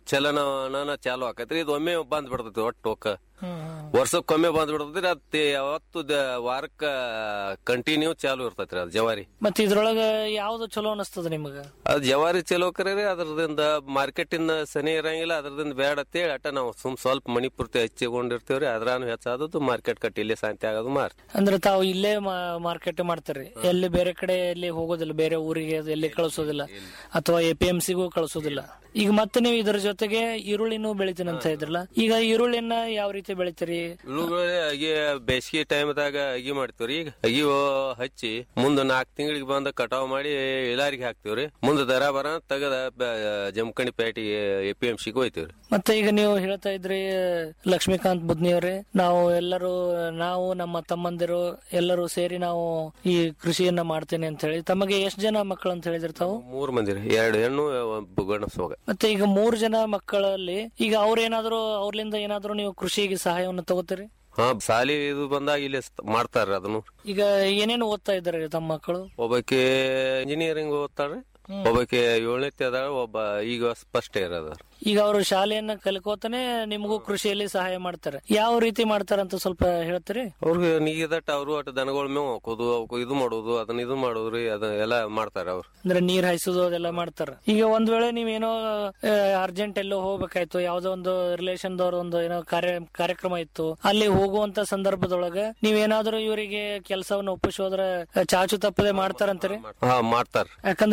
ಚಲನ ಚಾಲು ಆಕತ್ರಿ ಇದು ಒಮ್ಮೆ ಬಂದ್ ಬಿಡ್ತೈತಿ ಒಟ್ಟು ಒಕ್ಕ ವರ್ಷಕ್ಕೊಮ್ಮೆ ಬಂದ್ ಬಿಡ್ತೈತ್ರಿ ಅದ್ ಯಾವತ್ತು ದ- ವಾರಕ್ಕ ಕಂಟಿನ್ಯೂ ಚಾಲು ಇರ್ತೈತ್ರಿ ಅದು ಜವಾರಿ ಮತ್ತೆ ಇದ್ರೊಳಗ ಯಾವ್ದು ಚಲೋ ಅನಸ್ತದ ನಿಮಗ ಅದು ಜವಾರಿ ಚಲೋ ಕರೀರಿ ಅದ್ರದಿಂದ ಮಾರ್ಕೆಟ್ ಇಂದ ಸನಿ ಇರಂಗಿಲ್ಲ ಅದ್ರದಿಂದ ಬೇಡ ಅಂತೇಳಿ ಅಟ ನಾವು ಸುಮ್ ಸ್ವಲ್ಪ ಮಣಿಪೂರ್ತಿ ಹಚ್ಚಿಕೊಂಡಿರ್ತೀವ್ರಿ ಅದ್ರಾನು ಹೆಚ್ಚಾದದ್ದು ಮಾರ್ಕೆಟ್ ಕಟ್ಟಿ ಇಲ್ಲೇ ಶಾಂತಿ ಆಗೋದು ಮಾರ್ ಅಂದ್ರೆ ತಾವು ಇಲ್ಲೇ ಮಾರ್ಕೆಟ್ ಮಾಡ್ತೀರಿ ಎಲ್ಲಿ ಬೇರೆ ಕಡೆ ಎಲ್ಲಿ ಹೋಗೋದಿಲ್ಲ ಬೇರೆ ಊರಿಗೆ ಅದು ಎಲ್ಲಿ ಕಳಿಸೋದಿಲ್ಲ ಅಥವಾ ಎ ಪಿ ಎಂ ಸಿಗೂ ಕಳಿಸೋದಿಲ್ಲ ಈಗ ಮತ್ತೆ ನೀವು ಇದ್ರ ಜೊತೆಗೆ ಈರುಳ್ಳಿನೂ ಬೆಳಿತೀನಿ ಅಂತ ಇದ್ರಲ್ಲ ಈಗ ಈರುಳ್ಳಿನ ಯಾವ ರೀತಿ ಬೆಳಿತೀರಿ ಇಳುವರಿ ಅಗಿ ಬೇಸಿಗೆ ಟೈಮ್ದಾಗ ಅಗಿ ಮಾಡ್ತೀವ್ರಿ ಈಗ ಅಗಿ ಓ- ಹಚ್ಚಿ ಮುಂದ ನಾಲ್ಕ್ ತಿಂಗಳಿಗೆ ಬಂದ ಕಟಾವ್ ಮಾಡಿ ಇಲಾರಿಗೆ ಹಾಕ್ತಿವ್ರಿ ಮುಂದ ದರ ಬರ ತೆಗದ ಬ- ಜಮಖಂಡಿ ಪೇಟೆಗೆ ಎ ಪಿ ಎಂ ಸಿಗೆ ಹೋಯ್ತಿವ್ರಿ ಮತ್ತೆ ಈಗ ನೀವು ಹೇಳ್ತಾ ಇದ್ರಿ ಲಕ್ಷ್ಮೀಕಾಂತ್ ಬುದ್ನಿಯವರೇ ನಾವು ಎಲ್ಲರೂ ನಾವು ನಮ್ಮ ತಮ್ಮಂದಿರು ಎಲ್ಲರೂ ಸೇರಿ ನಾವು ಈ ಕೃಷಿಯನ್ನ ಮಾಡ್ತೇನೆ ಅಂತ ಹೇಳಿ ತಮಗೆ ಎಷ್ಟು ಜನ ಮಕ್ಕಳು ಅಂತ ಹೇಳಿದ್ರಿ ತಾವು ಮೂರ್ ಮಂದಿ ರೀ ಎರಡು ಹೆಣ್ಣು ಒಬ್ಬ ಗಂಡಸ ಮಗ ಮತ್ತೆ ಈಗ ಮೂರು ಜನ ಮಕ್ಕಳಲ್ಲಿ ಈಗ ಅವ್ರೇನಾದ್ರೂ ಅವ್ರಲಿಂದ ಏನಾದ್ರೂ ನೀವು ಕೃಷಿಗೆ ಸಹಾಯವನ್ನು ತಗೋತೀರಿ ಹಾ ಸಾಲಿ ಇದು ಬಂದಾಗ ಇಲ್ಲಿ ಮಾಡ್ತಾರ ಅದನ್ನು ಈಗ ಏನೇನು ಓದ್ತಾ ಇದ್ದಾರೆ ತಮ್ಮ ಮಕ್ಕಳು ಒಬ್ಬಾಕಿ ಇಂಜಿನಿಯರಿಂಗ್ ಓದ್ತಾಳ್ರಿ ಒಬ್ಬಾಕಿ ಏಳನೇ ಅದಾಳ ಒಬ್ಬ ಈಗ ಫಸ್ಟ್ ಇಯರ್ ಅದಾರ ಈಗ ಅವರು ಶಾಲೆಯನ್ನ ಕಲ್ಕೋತಾನೆ ನಿಮಗೂ ಕೃಷಿಯಲ್ಲಿ ಸಹಾಯ ಮಾಡ್ತಾರೆ ಯಾವ ರೀತಿ ಮಾಡ್ತಾರಂತ ಸ್ವಲ್ಪ ಹೇಳ್ತೀರಿ ಅವ್ರಿಗೆ ನೀದಟ್ಟ ಅವರು ಒಟ್ಟು ದನಗಳ ಮೇವು ಹಾಕೋದು ಅವಕ್ಕೆ ಇದು ಮಾಡೋದು ಅದನ್ನ ಇದು ಮಾಡೋದ್ರಿ ಅದ ಎಲ್ಲ ಮಾಡ್ತಾರ ಅವ್ರು ಅಂದ್ರೆ ನೀರ್ ಹಾಯಿಸೋದು ಅದೆಲ್ಲ ಮಾಡ್ತಾರ ಈಗ ಒಂದ್ ವೇಳೆ ನೀವೇನೋ ಅರ್ಜೆಂಟ್ ಎಲ್ಲೋ ಹೋಗ್ಬೇಕಾಯ್ತು ಯಾವ್ದೋ ಒಂದು ರಿಲೇಷನ್ ದವ್ರ ಒಂದು ಏನೋ ಕಾರ್ಯ ಕಾರ್ಯಕ್ರಮ ಇತ್ತು ಅಲ್ಲಿ ಹೋಗುವಂತ ಸಂದರ್ಭದೊಳಗ ನೀವೇನಾದ್ರೂ ಇವರಿಗೆ ಕೆಲಸವನ್ನು ಒಪ್ಪಿಸೋದ್ರ ಚಾಚು ತಪ್ಪದೆ ಮಾಡ್ತಾರಂತೀರಿ ಹಾ ಮಾಡ್ತಾರ ಯಾಕಂದ್ರೆ ನಾವು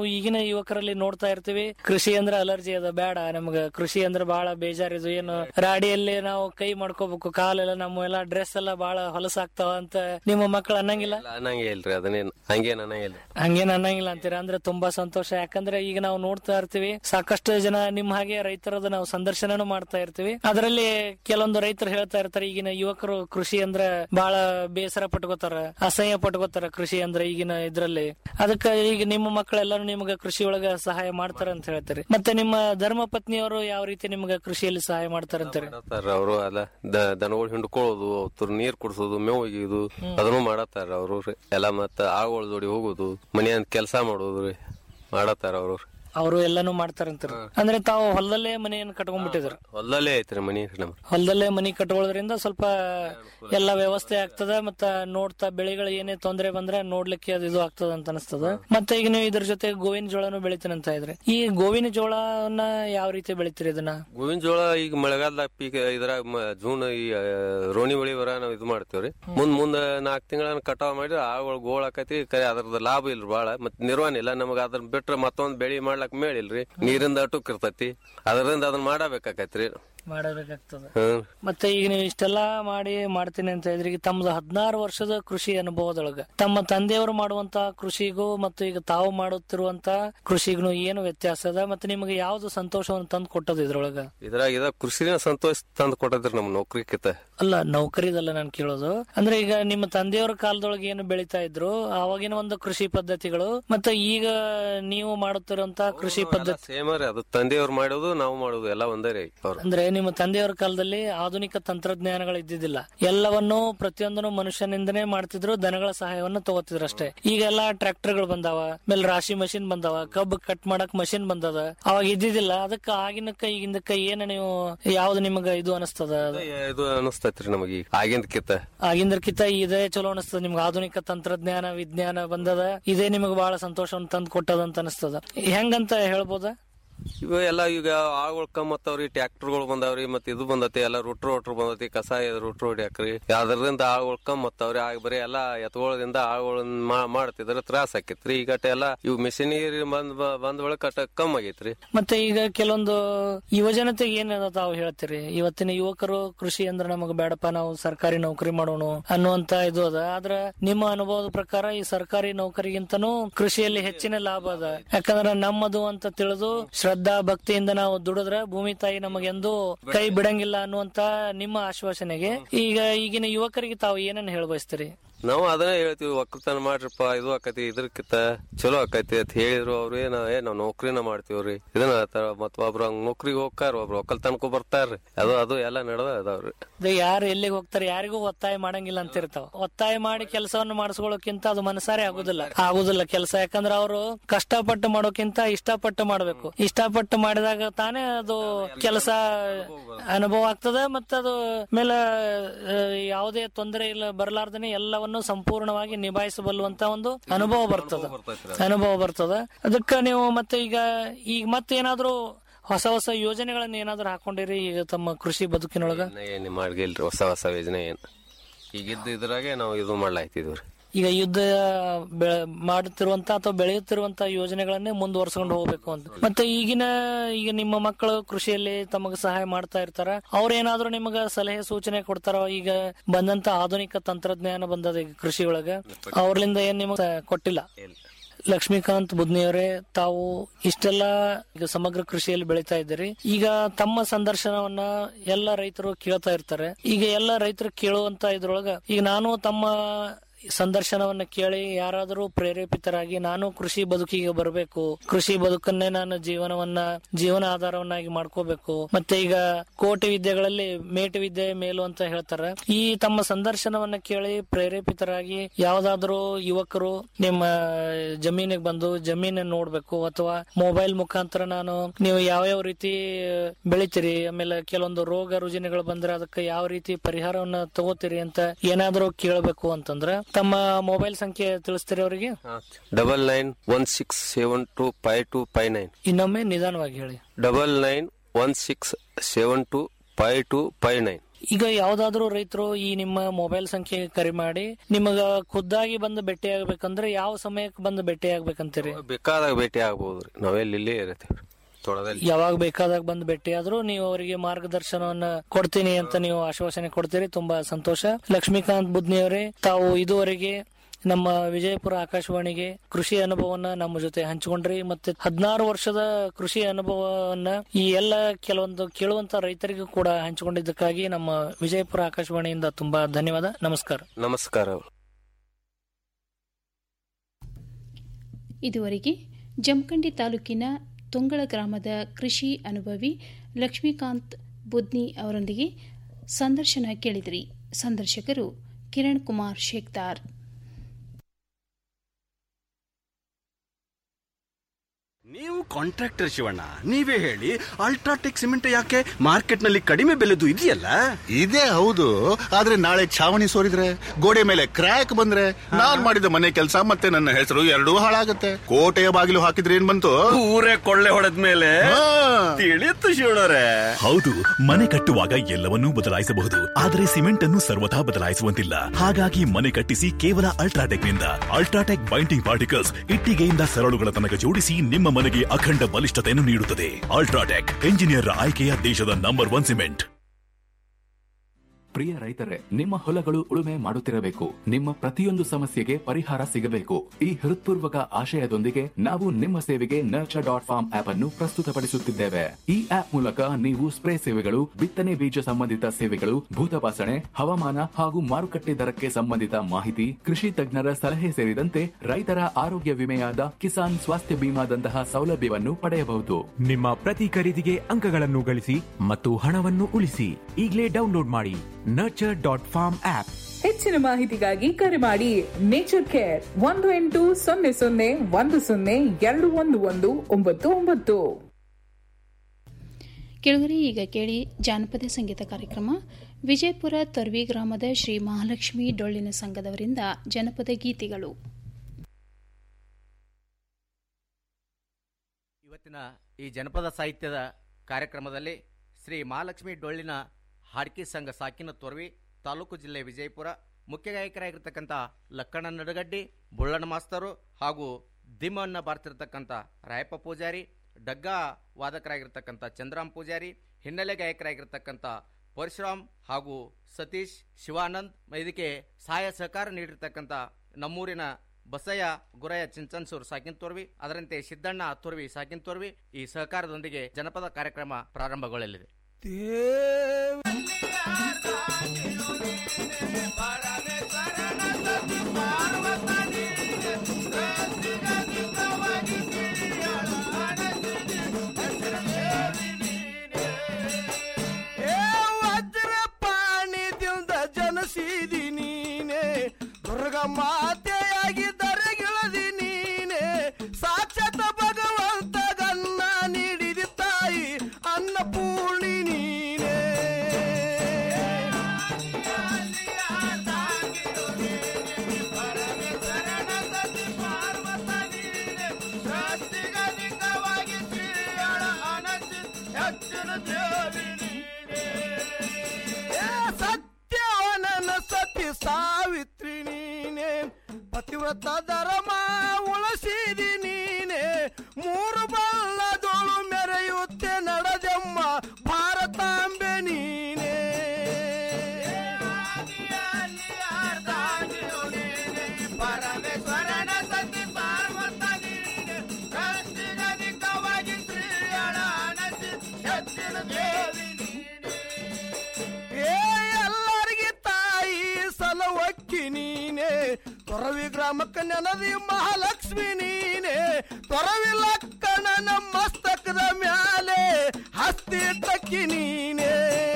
ಈಗಿನ ಯುವಕರಲ್ಲಿ ನೋಡ್ತಾ ಇರ್ತೀವಿ ಕೃಷಿ ಅಂದ್ರೆ ಅಲರ್ಜಿ ಅದ ಬೇಡ ನಮ್ಗ ಕೃಷಿ ಅಂದ್ರೆ ಬಹಳ ಬೇಜಾರಿದು ಏನು ರಾಡಿಯಲ್ಲಿ ನಾವು ಕೈ ಮಾಡ್ಕೋಬೇಕು ಕಾಲೆಲ್ಲ ನಮ್ಮ ಎಲ್ಲ ಡ್ರೆಸ್ ಎಲ್ಲ ಬಹಳ ಹೊಲಸಾಗ್ತಾವ ಅಂತ ನಿಮ್ಮ ಮಕ್ಕಳು ಅನ್ನಂಗಿಲ್ಲ ಅನ್ನಂಗೆ ಇಲ್ರಿ ಅದನ್ನೇನ್ ಹಂಗೇನ್ ಅನ್ನಂಗಿಲ್ಲ ಹಂಗೇನ್ ಅನ್ನಂಗಿಲ್ಲ ಅಂತೀರಾ ಅಂದ್ರೆ ತುಂಬಾ ಸಂತೋಷ ಯಾಕಂದ್ರೆ ಈಗ ನಾವು ನೋಡ್ತಾ ಇರ್ತೀವಿ ಸಾಕಷ್ಟು ಜನ ನಿಮ್ ಹಾಗೆ ರೈತರದ ನಾವು ಸಂದರ್ಶನನು ಮಾಡ್ತಾ ಇರ್ತೀವಿ ಅದರಲ್ಲಿ ಕೆಲವೊಂದು ರೈತರು ಹೇಳ್ತಾ ಇರ್ತಾರೆ ಈಗಿನ ಯುವಕರು ಕೃಷಿ ಅಂದ್ರೆ ಬಹಳ ಬೇಸರ ಪಟ್ಕೋತಾರ ಅಸಹ್ಯ ಪಟ್ಕೋತಾರ ಕೃಷಿ ಅಂದ್ರೆ ಈಗಿನ ಇದ್ರಲ್ಲಿ ಅದಕ್ಕ ಈಗ ನಿಮ್ಮ ಮಕ್ಕಳೆಲ್ಲರೂ ನಿಮ್ಗ ಕೃಷಿ ಒಳಗ ಸಹಾಯ ಮಾಡ್ತಾರ ಅಂತ ಹೇಳ್ತಾರೆ ಮತ್ತೆ ನಿಮ್ಮ ಧರ್ಮ ಪತ್ನಿಯವರು ಯಾವ ರೀತಿ ನಿಮ್ಗ ಕೃಷಿಯಲ್ಲಿ ಸಹಾಯ ಮಾಡ್ತಾರ ಅಂತಾರೆ ಮಾಡತ್ತಾರ ಅವರು ಅಲ್ಲ ದ- ದನಗಳು ಹಿಂಡ್ಕೊಳ್ಳೋದು ಅವ್ರ ನೀರ್ ಕುಡ್ಸೋದು ಮೇವು ಒಗಿಯೋದು ಅದನ್ನು ಮಾಡತ್ತಾರ ಅವರು ಎಲ್ಲ ಮತ್ತ ಆಳುಗಳ ಜೋಡಿ ಹೋಗೋದು ಮನೆಯ ಕೆಲಸ ಮಾಡೋದು ರೀ ಮಾಡತ್ತಾರ ಅವರು ಅವರು ಎಲ್ಲಾನು ಮಾಡ್ತಾರಂತಾರೆ ಅಂದ್ರೆ ತಾವು ಹೊಲದಲ್ಲೇ ಮನೆಯನ್ನು ಕಟ್ಕೊಂಡ್ಬಿಟ್ಟಿದ್ರು ಹೊಲದಲ್ಲೇ ಐತ್ರಿ ಮನಿ ನಮ್ ಹೊಲದಲ್ಲೇ ಮನಿ ಕಟ್ಕೊಳ್ಳೋದ್ರಿಂದ ಸ್ವಲ್ಪ ಎಲ್ಲ ವ್ಯವಸ್ಥೆ ಆಗ್ತದ ಮತ್ತ ನೋಡ್ತಾ ಬೆಳೆಗಳು ಏನೇ ತೊಂದರೆ ಬಂದ್ರೆ ನೋಡ್ಲಿಕ್ಕೆ ಅದು ಇದು ಆಗ್ತದ ಅಂತ ಅನಿಸ್ತದ ಮತ್ತೆ ಈಗ ನೀವು ಇದ್ರ ಜೊತೆ ಗೋವಿನ ಜೋಳನು ಬೆಳಿತೀನಿ ಅಂತ ಇದ್ರಿ ಈ ಗೋವಿನ ಜೋಳನ ಯಾವ ರೀತಿ ಬೆಳಿತೀರಿ ಇದನ್ನ ಗೋವಿನ ಜೋಳ ಈಗ ಮಳೆಗಾಲದಾಗ ಪೀಕ್ ಇದ್ರಾಗ ಮ- ಜೂನ್ ಈ ಆ, ರೋಣಿ ಮಳಿ ಬರ ನಾವ್ ಇದು ಮಾಡ್ತೇವ್ರಿ ಮುಂದ್ ಮುಂದ ನಾಲ್ಕು ತಿಂಗಳ ಕಟಾವ್ ಮಾಡಿ ಆಳುಗಳು ಗೋಳ್ ಆಕೈತಿ ಕರೆ ಅದ್ರದ್ದು ಲಾಭ ಇಲ್ರಿ ಬಾಳ ಮತ್ ನಿರ್ವಹಣೆ ಇಲ್ಲ ನಮಗ ಅದ್ರ ಬಿಟ್ರೆ ಮತ್ತೊಂದ್ ಬೆಳಿ ಮಾಡ್ಲಕ್ ಮೇಳಿಲ್ರಿ ನೀರಿಂದ ಅಟುಕ್ ಇರ್ತೈತಿ ಅದರಿಂದ ಅದನ್ನ ಮಾಡಬೇಕಾಕೈತ್ರಿ ಮಾಡಬೇಕಾಗ್ತದ ಹ್ಮ್ ಮತ್ತೆ ಈಗ ನೀವು ಇಷ್ಟೆಲ್ಲಾ ಮಾಡಿ ಮಾಡ್ತೀನಿ ಅಂತ ಇದ್ರಿ ಈಗ ತಮ್ಮದು ಹದಿನಾರು ವರ್ಷದ ಕೃಷಿ ಅನುಭವದೊಳಗ ತಮ್ಮ ತಂದೆಯವರು ಮಾಡುವಂತ ಕೃಷಿಗೂ ಮತ್ತು ಈಗ ತಾವು ಮಾಡುತ್ತಿರುವಂತ ಕೃಷಿಗೂ ಏನು ವ್ಯತ್ಯಾಸ ಅದ ಮತ್ತೆ ನಿಮಗೆ ಯಾವ್ದು ಸಂತೋಷವನ್ನು ತಂದು ಕೊಟ್ಟದ ಇದ್ರೊಳಗ ಇದ್ರಾಗ ಇದ ಕೃಷಿನ ಸಂತೋಷ ತಂದು ಕೊಟ್ಟದ್ರಿ ನಮ್ ನೌಕರಿಕಿತ ಅಲ್ಲ ನೌಕರಿದಲ್ಲ ನಾನು ಕೇಳೋದು ಅಂದ್ರೆ ಈಗ ನಿಮ್ಮ ತಂದೆಯವರ ಕಾಲದೊಳಗೆ ಏನು ಬೆಳಿತಾ ಇದ್ರು ಆವಾಗಿನ ಒಂದು ಕೃಷಿ ಪದ್ಧತಿಗಳು ಮತ್ತೆ ಈಗ ನೀವು ಮಾಡುತ್ತಿರುವಂತ ಕೃಷಿ ಪದ್ಧತಿ ಸೇಮ್ ರೀ ಅದು ತಂದೆಯವ್ರು ಮಾಡೋದು ನಾವು ಮಾಡೋದು ಎಲ್ಲ ಒಂದೇ ರೀ ಅವ್ರು ಅಂದ್ರೆ ನಿಮ್ಮ ತಂದೆಯವರ ಕಾಲದಲ್ಲಿ ಆಧುನಿಕ ತಂತ್ರಜ್ಞಾನಗಳು ಇದ್ದಿದ್ದಿಲ್ಲ ಎಲ್ಲವನ್ನು ಪ್ರತಿಯೊಂದನ್ನು ಮನುಷ್ಯನಿಂದನೇ ಮಾಡ್ತಿದ್ರು ದನಗಳ ಸಹಾಯವನ್ನು ತಗೋತಿದ್ರು ಅಷ್ಟೇ ಈಗೆಲ್ಲ ಟ್ರ್ಯಾಕ್ಟರ್ಗಳು ಬಂದಾವ ಆಮೇಲೆ ರಾಶಿ ಮಷಿನ್ ಬಂದಾವ ಕಬ್ಬು ಕಟ್ ಮಾಡಕ್ ಮಷಿನ್ ಬಂದದ ಅವಾಗ ಇದ್ದಿದ್ದಿಲ್ಲ ಅದಕ್ಕ ಆಗಿನಕ್ಕ ಈಗಿಂದಕ್ಕ ಏನ ನೀವು ಯಾವ್ದು ನಿಮಗ ಇದು ಅನಸ್ತದ ಇದು ಅನಿಸ್ತೈತ್ರಿ ನಮಗೆ ಆಗಿಂದಕ್ಕಿಂತ ಆಗಿಂದಕ್ಕಿಂತ ಇದೇ ಚಲೋ ಅನಿಸ್ತದ ನಿಮ್ಗೆ ಆಧುನಿಕ ತಂತ್ರಜ್ಞಾನ ವಿಜ್ಞಾನ ಬಂದದ ಇದೇ ನಿಮಗೆ ಬಹಳ ಸಂತೋಷವನ್ನು ತಂದು ಕೊಟ್ಟದಂತ ಅನಿಸ್ತದ ಹೆಂಗಂತ ಹೇಳ್ಬೋದಾ ಇವ ಎಲ್ಲ ಈಗ ಆಳುಗಳು ಕಮ್ ಮತ್ತವ್ರಿ ಟ್ರ್ಯಾಕ್ಟರ್ಗಳು ಬಂದಾವ್ರಿ ಮತ್ ಇದು ಬಂದತಿ ಎಲ್ಲ ರುಟ್ರ್ ರೋಟ್ರ್ ಬಂದತಿ ಕಸ ರುಟ್ರ್ ಹೊಡ್ಯಾಕ್ರಿ ಅದರಿಂದ ಆಳುಗಳು ಕಮ್ ಮತ್ತವ್ರಿ ಆಗ ಬರೀ ಎಲ್ಲ ಎತ್ಗೊಳದಿಂದ ಆಳುಗಳನ್ನ ಮಾಡ್ತಿದ್ರ ತ್ರಾಸ ಆಕೈತ್ರಿ ಈಗ ಅಟ್ ಎಲ್ಲ ಇವ್ ಮಿಷಿನರಿ ಬಂದ್ ಬ- ಬಂದ್ ಒಳಗ ಅಟ ಕಮ್ ಆಗೈತ್ರಿ ಮತ್ತೆ ಈಗ ಕೆಲವೊಂದು ಯುವಜನತೆಗೆ ಏನ್ ತಾವು ಹೇಳ್ತೀರಿ ಇವತ್ತಿನ ಯುವಕರು ಕೃಷಿ ಅಂದ್ರೆ ನಮಗ್ ಬೇಡಪ್ಪ ನಾವು ಸರ್ಕಾರಿ ನೌಕರಿ ಮಾಡೋಣ ಅನ್ನುವಂತ ಇದು ಅದ ಆದ್ರ ನಿಮ್ಮ ಅನುಭವದ ಪ್ರಕಾರ ಈ ಸರ್ಕಾರಿ ನೌಕರಿಗಿಂತನೂ ಕೃಷಿಯಲ್ಲಿ ಹೆಚ್ಚಿನ ಲಾಭ ಅದ ಯಾಕಂದ್ರ ನಮ್ಮದು ಅಂತ ತಿಳಿದು ಶ್ರದ್ಧಾ ಭಕ್ತಿಯಿಂದ ನಾವು ದುಡಿದ್ರೆ ಭೂಮಿ ತಾಯಿ ನಮಗೆಂದು ಕೈ ಬಿಡಂಗಿಲ್ಲ ಅನ್ನುವಂತ ನಿಮ್ಮ ಆಶ್ವಾಸನೆಗೆ ಈಗ ಈಗಿನ ಯುವಕರಿಗೆ ತಾವು ಏನನ್ನ ಹೇಳ ಬಯಸ್ತೀರಿ ನಾವು ಅದನ್ನ ಹೇಳ್ತೀವಿ ಒಕ್ಕಲ್ತನ ಮಾಡ್ರಪ್ಪ ಇದು ಆಕತಿ ಇದ್ರಕ್ಕಿಂತ ಚಲೋ ಆಕತಿ ಅಂತ ಹೇಳಿದ್ರು ಅವ್ರು ಏನ ಏ ನಾವ್ ನೌಕರಿನ ಮಾಡ್ತೀವ್ರಿ ಇದನ್ನ ಹೇಳ್ತಾರ ಮತ್ ಒಬ್ರು ಹಂಗ್ ನೌಕರಿಗೆ ಹೋಗ್ತಾರ ಒಬ್ರು ಒಕ್ಕಲ್ತನಕ್ಕೂ ಬರ್ತಾರ್ರಿ ಅದು ಅದು ಎಲ್ಲ ನಡೆದ ಅದಾವ್ರಿ ಅದೇ ಯಾರು ಎಲ್ಲಿಗೆ ಹೋಗ್ತಾರೆ ಯಾರಿಗೂ ಒತ್ತಾಯ ಮಾಡಂಗಿಲ್ಲ ಅಂತ ಇರ್ತಾವ ಒತ್ತಾಯ ಮಾಡಿ ಕೆಲಸವನ್ನು ಮಾಡಿಸ್ಕೊಳ್ಳೋಕ್ಕಿಂತ ಅದು ಮನಸಾರೆ ಆಗುದಿಲ್ಲ ಆಗುದಿಲ್ಲ ಕೆಲಸ ಯಾಕಂದ್ರೆ ಅವರು ಕಷ್ಟಪಟ್ಟು ಮಾಡೋಕ್ಕಿಂತ ಇಷ್ಟಪಟ್ಟು ಮಾಡ್ಬೇಕು ಇಷ್ಟಪಟ್ಟು ಮಾಡಿದಾಗ ತಾನೇ ಅದು ಕೆಲಸ ಅನುಭವ ಆಗ್ತದೆ ಮತ್ತೆ ಅದು ಮೇಲೆ ಆ, ಯಾವುದೇ ತೊಂದರೆ ಇಲ್ಲ ಬರಲಾರ್ದನೆ ಎಲ್ಲವನ್ನು ಸಂಪೂರ್ಣವಾಗಿ ನಿಭಾಯಿಸಬಲ್ಲುವಂತ ಒಂದು ಅನುಭವ ಬರ್ತದ ಅನುಭವ ಬರ್ತದ ಅದಕ್ಕ ನೀವು ಮತ್ತೆ ಈಗ ಈಗ ಮತ್ತೆ ಏನಾದ್ರೂ ಹೊಸ ಹೊಸ ಯೋಜನೆಗಳನ್ನ ಏನಾದ್ರೂ ಹಾಕೊಂಡಿರಿ ಈಗ ತಮ್ಮ ಕೃಷಿ ಬದುಕಿನೊಳಗ ಇನ್ನ ಏನ್ ಮಾಡ್ಗಿಲ್ರಿ ಹೊಸ ಹೊಸ ಯೋಜನೆ ಏನ್ ಈಗಿದ್ದ ಇದ್ರಾಗೆ ನಾವು ಇದು ಮಾಡ್ಲಾಯ್ತಿದ್ವಿ ಈಗ ಯುದ್ಧ ಬೆ- ಮಾಡುತ್ತಿರುವಂತ ಅಥವಾ ಬೆಳೆಯುತ್ತಿರುವಂತ ಯೋಜನೆಗಳನ್ನೇ ಮುಂದುವರ್ಸ್ಕೊಂಡು ಹೋಗ್ಬೇಕು ಅಂತ ಮತ್ತೆ ಈಗಿನ ಈಗ ನಿಮ್ಮ ಮಕ್ಕಳು ಕೃಷಿಯಲ್ಲಿ ತಮಗೆ ಸಹಾಯ ಮಾಡ್ತಾ ಇರ್ತಾರ ಅವ್ರೇನಾದ್ರೂ ನಿಮಗ ಸಲಹೆ ಸೂಚನೆ ಕೊಡ್ತಾರ ಈಗ ಬಂದಂತ ಆಧುನಿಕ ತಂತ್ರಜ್ಞಾನ ಬಂದದ ಈಗ ಕೃಷಿ ಒಳಗ ಅವ್ರಲಿಂದ ಏನ್ ನಿಮಗ ಕೊಟ್ಟಿಲ್ಲ ಲಕ್ಷ್ಮೀಕಾಂತ್ ಬುದ್ನಿಯವರೇ ತಾವು ಇಷ್ಟೆಲ್ಲ ಈಗ ಸಮಗ್ರ ಕೃಷಿಯಲ್ಲಿ ಬೆಳೀತಾ ಇದ್ದೀರಿ ಈಗ ತಮ್ಮ ಸಂದರ್ಶನವನ್ನ ಎಲ್ಲ ರೈತರು ಕೇಳ್ತಾ ಇರ್ತಾರೆ ಈಗ ಎಲ್ಲ ರೈತರು ಕೇಳುವಂತ ಇದ್ರೊಳಗ ಈಗ ನಾನು ತಮ್ಮ ಸಂದರ್ಶನವನ್ನ ಕೇಳಿ ಯಾರಾದರೂ ಪ್ರೇರೇಪಿತರಾಗಿ ನಾನು ಕೃಷಿ ಬದುಕಿಗೆ ಬರಬೇಕು ಕೃಷಿ ಬದುಕನ್ನೇ ನಾನು ಜೀವನವನ್ನ ಜೀವನ ಆಧಾರವನ್ನಾಗಿ ಮಾಡ್ಕೋಬೇಕು ಮತ್ತೆ ಈಗ ಕೋಟಿ ವಿದ್ಯೆಗಳಲ್ಲಿ ಮೇಟಿ ವಿದ್ಯೆ ಮೇಲು ಅಂತ ಹೇಳ್ತಾರೆ ಈ ತಮ್ಮ ಸಂದರ್ಶನವನ್ನ ಕೇಳಿ ಪ್ರೇರೇಪಿತರಾಗಿ ಯಾವ್ದಾದ್ರು ಯುವಕರು ನಿಮ್ಮ ಜಮೀನಿಗೆ ಬಂದು ಜಮೀನ ನೋಡ್ಬೇಕು ಅಥವಾ ಮೊಬೈಲ್ ಮುಖಾಂತರ ನಾನು ನೀವು ಯಾವ್ಯಾವ ರೀತಿ ಬೆಳಿತೀರಿ ಆಮೇಲೆ ಕೆಲವೊಂದು ರೋಗ ರುಜಿನಗಳು ಬಂದ್ರೆ ಅದಕ್ಕೆ ಯಾವ ರೀತಿ ಪರಿಹಾರವನ್ನ ತಗೋತೀರಿ ಅಂತ ಏನಾದ್ರೂ ಕೇಳಬೇಕು ಅಂತಂದ್ರೆ ತಮ್ಮ ಮೊಬೈಲ್ ಸಂಖ್ಯೆ ತಿಳಿಸ್ತೀರಿ ಅವರಿಗೆ double nine one six seven two five two five nine ಇನ್ನೊಮ್ಮೆ ನಿಧಾನವಾಗಿ ಹೇಳಿ double nine one six seven two five two five nine ಈಗ ಯಾವ್ದಾದ್ರು ರೈತರು ಈ ನಿಮ್ಮ ಮೊಬೈಲ್ ಸಂಖ್ಯೆಗೆ ಕರೆ ಮಾಡಿ ನಿಮಗ ಖುದ್ದಾಗಿ ಬಂದು ಭೇಟಿ ಆಗ್ಬೇಕಂದ್ರೆ ಯಾವ ಸಮಯಕ್ಕೆ ಬಂದು ಭೇಟಿ ಆಗ್ಬೇಕಂತೀರಿ ಬೇಕಾದಾಗ ಭೇಟಿ ಆಗ್ಬೋದು ರೀ ನಾವೆಲ್ಲಿ ಇಲ್ಲೇ ಇರ್ತೀವಿ ತೋಟದಲ್ಲಿ ಯಾವಾಗ ಬೇಕಾದಾಗ ಬಂದು ಭೇಟಿ ಆದ್ರೂ ನೀವು ಅವರಿಗೆ ಮಾರ್ಗದರ್ಶನವನ್ನ ಕೊಡ್ತೀನಿ ಅಂತ ನೀವು ಆಶ್ವಾಸನೆ ಕೊಡ್ತೀರಿ ತುಂಬಾ ಸಂತೋಷ ಲಕ್ಷ್ಮೀಕಾಂತ್ ಬುದ್ನಿ ಅವರೇ ತಾವು ಇದುವರೆಗೆ ನಮ್ಮ ವಿಜಯಪುರ ಆಕಾಶವಾಣಿಗೆ ಕೃಷಿ ಅನುಭವವನ್ನ ನಮ್ಮ ಜೊತೆ ಹಂಚಿಕೊಂಡ್ರಿ ಮತ್ತೆ ಹದಿನಾರು ವರ್ಷದ ಕೃಷಿ ಅನುಭವವನ್ನ ಈ ಎಲ್ಲ ಕೆಲವೊಂದು ಕೇಳುವಂತ ರೈತರಿಗೂ ಕೂಡ ಹಂಚಿಕೊಂಡಿದ್ದಕ್ಕಾಗಿ ನಮ್ಮ ವಿಜಯಪುರ ಆಕಾಶವಾಣಿಯಿಂದ ತುಂಬಾ ಧನ್ಯವಾದ ನಮಸ್ಕಾರ ನಮಸ್ಕಾರ ಇದುವರೆಗೆ ಜಮಖಂಡಿ ತಾಲೂಕಿನ ತುಂಗಳ ಗ್ರಾಮದ ಕೃಷಿ ಅನುಭವಿ ಲಕ್ಷ್ಮೀಕಾಂತ್ ಬುದ್ನಿ ಅವರೊಂದಿಗೆ ಸಂದರ್ಶನ ಕೇಳಿದಿರಿ ಸಂದರ್ಶಕರು ಕಿರಣ್ ಕುಮಾರ್ ಶೇಕ್ದಾರ್ ನೀವು ಕಾಂಟ್ರಾಕ್ಟರ್ ಶಿವಣ್ಣ ನೀವೇ ಹೇಳಿ ಅಲ್ಟ್ರಾಟೆಕ್ ಸಿಮೆಂಟ್ ಯಾಕೆ ಮಾರ್ಕೆಟ್ ನಲ್ಲಿ ಕಡಿಮೆ ಬೆಲೆದು ಇದೆಯಲ್ಲ ಇದೇ ಹೌದು ಆದ್ರೆ ನಾಳೆ ಛಾವಣಿ ಸೋರಿದ್ರೆ ಗೋಡೆ ಮೇಲೆ ಕ್ರ್ಯಾಕ್ ಬಂದ್ರೆ ನಾನ್ ಮಾಡಿದ ಮನೆ ಕೆಲಸ ಮತ್ತೆ ನನ್ನ ಹೆಸರು ಎರಡೂ ಹಾಳಾಗತ್ತೆ ಕೋಟೆಯ ಬಾಗಿಲು ಹಾಕಿದ್ರೆ ಏನ್ ಬಂತು ಊರೇ ಕೊಳ್ಳೆ ಹೊಡೆದ ಮೇಲೆ ತಿಳಿಯುತ್ತು ಶಿವಣ್ಣರೇ ಹೌದು ಮನೆ ಕಟ್ಟುವಾಗ ಎಲ್ಲವನ್ನೂ ಬದಲಾಯಿಸಬಹುದು ಆದರೆ ಸಿಮೆಂಟ್ ಅನ್ನು ಸರ್ವಥಾ ಬದಲಾಯಿಸುವಂತಿಲ್ಲ ಹಾಗಾಗಿ ಮನೆ ಕಟ್ಟಿಸಿ ಕೇವಲ ಅಲ್ಟ್ರಾಟೆಕ್ ನಿಂದ ಅಲ್ಟ್ರಾಟೆಕ್ ಬೈಂಡಿಂಗ್ ಪಾರ್ಟಿಕಲ್ಸ್ ಇಟ್ಟಿಗೆಯಿಂದ ಸರಳುಗಳ ತನಕ ಜೋಡಿಸಿ ನಿಮ್ಮ ಮನೆಗೆ ಅಖಂಡ ಬಲಿಷ್ಠತೆಯನ್ನು ನೀಡುತ್ತದೆ ಅಲ್ಟ್ರಾಟೆಕ್ ಎಂಜಿನಿಯರ್ ಆಯ್ಕೆಯ ದೇಶದ ನಂಬರ್ ಒನ್ ಸಿಮೆಂಟ್ ಪ್ರಿಯ ರೈತರೇ ನಿಮ್ಮ ಹೊಲಗಳು ಉಳುಮೆ ಮಾಡುತ್ತಿರಬೇಕು ನಿಮ್ಮ ಪ್ರತಿಯೊಂದು ಸಮಸ್ಯೆಗೆ ಪರಿಹಾರ ಸಿಗಬೇಕು ಈ ಹೃತ್ಪೂರ್ವಕ ಆಶಯದೊಂದಿಗೆ ನಾವು ನಿಮ್ಮ ಸೇವೆಗೆ ನರ್ಚರ್ ಡಾಟ್ ಫಾರ್ಮ್ ಆಪ್ ಅನ್ನು ಪ್ರಸ್ತುತಪಡಿಸುತ್ತಿದ್ದೇವೆ ಈ ಆಪ್ ಮೂಲಕ ನೀವು ಸ್ಪ್ರೇ ಸೇವೆಗಳು ಬಿತ್ತನೆ ಬೀಜ ಸಂಬಂಧಿತ ಸೇವೆಗಳು ಭೂತಪಾಸಣೆ ಹವಾಮಾನ ಹಾಗೂ ಮಾರುಕಟ್ಟೆ ದರಕ್ಕೆ ಸಂಬಂಧಿತ ಮಾಹಿತಿ ಕೃಷಿ ತಜ್ಞರ ಸಲಹೆ ಸೇರಿದಂತೆ ರೈತರ ಆರೋಗ್ಯ ವಿಮೆಯಾದ ಕಿಸಾನ್ ಸ್ವಾಸ್ಥ್ಯ ಬಿಮಾದಂತಹ ಸೌಲಭ್ಯವನ್ನು ಪಡೆಯಬಹುದು ನಿಮ್ಮ ಪ್ರತಿ ಖರೀದಿಗೆ ಅಂಕಗಳನ್ನು ಗಳಿಸಿ ಮತ್ತು ಹಣವನ್ನು ಉಳಿಸಿ ಈಗಲೇ ಡೌನ್ಲೋಡ್ ಮಾಡಿ ನರ್ಚರ್ ಡಾಟ್ ಫಾರ್ಮ್ ಆಪ್ ಹೆಚ್ಚಿನ ಮಾಹಿತಿಗಾಗಿ ಕರೆ ಮಾಡಿ ನೇಚರ್ ಕೇರ್ ಒಂದು ಎಂಟು ಸೊನ್ನೆ ಸೊನ್ನೆ ಒಂದು ಸೊನ್ನೆ ಎರಡು ಒಂದು ಒಂದು ಒಂಬತ್ತು ಒಂಬತ್ತು ಕೆಳಗರೆ ಈಗ ಕೇಳಿ ಜಾನಪದ ಸಂಗೀತ ಕಾರ್ಯಕ್ರಮ ವಿಜಯಪುರ ತೊರ್ವಿ ಗ್ರಾಮದ ಶ್ರೀ ಮಹಾಲಕ್ಷ್ಮಿ ಡೊಳ್ಳಿನ ಸಂಘದವರಿಂದ ಜನಪದ ಗೀತೆಗಳು ಇವತ್ತಿನ ಈ ಜನಪದ ಸಾಹಿತ್ಯದ ಕಾರ್ಯಕ್ರಮದಲ್ಲಿ ಶ್ರೀ ಮಹಾಲಕ್ಷ್ಮಿ ಡೊಳ್ಳಿನ ಹಾಡ್ಕಿ ಸಂಘ ಸಾಕಿನ ತೊರವಿ ತಾಲೂಕು ಜಿಲ್ಲೆ ವಿಜಯಪುರ ಮುಖ್ಯ ಗಾಯಕರಾಗಿರ್ತಕ್ಕಂಥ ಲಕ್ಕಣ್ಣ ನಡಗಡ್ಡಿ ಬುಳ್ಳಣ್ಣ ಮಾಸ್ತರು ಹಾಗೂ ದಿಮ್ಮನ್ನ ಬಾರ್ತಿರ್ತಕ್ಕಂಥ ರಾಯಪ್ಪ ಪೂಜಾರಿ ಡಗ್ಗಾ ವಾದಕರಾಗಿರ್ತಕ್ಕಂಥ ಚಂದ್ರಾಮ್ ಪೂಜಾರಿ ಹಿನ್ನೆಲೆ ಗಾಯಕರಾಗಿರ್ತಕ್ಕಂಥ ಪರಶುರಾಮ್ ಹಾಗೂ ಸತೀಶ್ ಶಿವಾನಂದ್ ಇದಕ್ಕೆ ಸಹಾಯ ಸಹಕಾರ ನೀಡಿರ್ತಕ್ಕಂಥ ನಮ್ಮೂರಿನ ಬಸಯ್ಯ ಗುರಯ್ಯ ಚಿಂಚನ್ಸೂರು ಸಾಕಿನ್ ತೋರ್ವಿ ಅದರಂತೆ ಸಿದ್ದಣ್ಣ ತೋರ್ವಿ ಸಾಕಿನ್ ತೋರ್ವಿ ಈ ಸಹಕಾರದೊಂದಿಗೆ ಜನಪದ ಕಾರ್ಯಕ್ರಮ ಪ್ರಾರಂಭಗೊಳ್ಳಲಿದೆ ಏ ವಜ್ರ ಪಾಣಿದಿಂದ ಜನಸಿದಿ ನೀನೆ ದುರ್ಗ ಮಾತೆಯಾಗಿ ದರೆಗಿಳದಿ ನೀನೆ ಸಾಕ್ಷಾತ್ ಭಗವಂತ ಗನ್ನ ನೀಡಿದ ತಾಯಿ ಅನ್ನಪೂರ್ಣಿ ನೀನೆ ಏ ಸತ್ಯವನನ ಸತಿ ಸಾವಿತ್ರಿ ನೀನೆ ಪತಿವ್ರತ ಧರ್ಮ ಉಳಸಿದಿ ನೀನೆ ಮೂರು ಬಲ್ಲದೋಳು ಮೆರೆಯುತ್ತೆ ನಡದೆಮ್ಮ ಭಾರತಾಂಬೆ ನೀನೆ ಪರಮೇಶ್ವರನ ಸತಿ ಪಾರ್ವತ ನೀನೆ ಶ್ರೀಯಳ ಹೆಚ್ಚಿನ ದೇವಿ ಏ ಎಲ್ಲರಿಗೆ ತಾಯಿ ಸಲವಕ್ಕಿ ನೀನೆ ತೊರವಿ ಗ್ರಾಮಕ್ಕೆ ನೆನದಿ ಮಹಾಲಕ್ಷ್ಮಿ ನೀನೆ ತೊರವಿ ಲಕ್ಕಣನ ಮಸ್ತಕದ ಮ್ಯಾಲೆ ಹಸ್ತಿ ತಕ್ಕಿ ನೀನೆ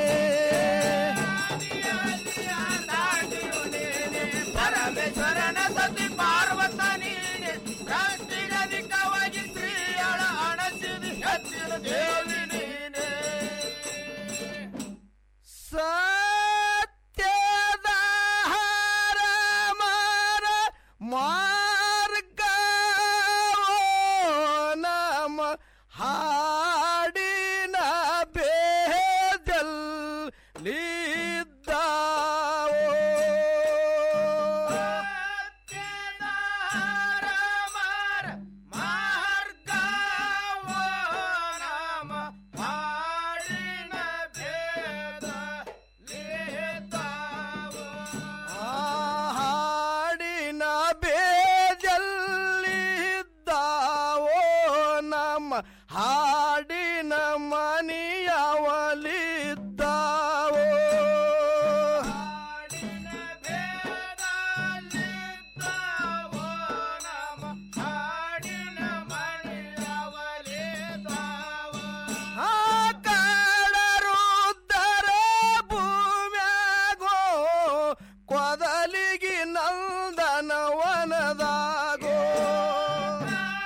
ಪರಮೇಶ್ವರನ ಸತಿ ಪಾರ್ವತ ನೀನೆ ರಾಷ್ಟ್ರೀಯವಾಗಿ ಶ್ರೀಯಳ ಅಣಸಿದಿ ಹೆಚ್ಚಿನ ದೇವಿ ನೀನೆ ಸತ್ಯದ ಹರಮರ ಮಾರ್ಗ ನಮ ಹಾಡಿನ ಬೇರೆ ಹಾ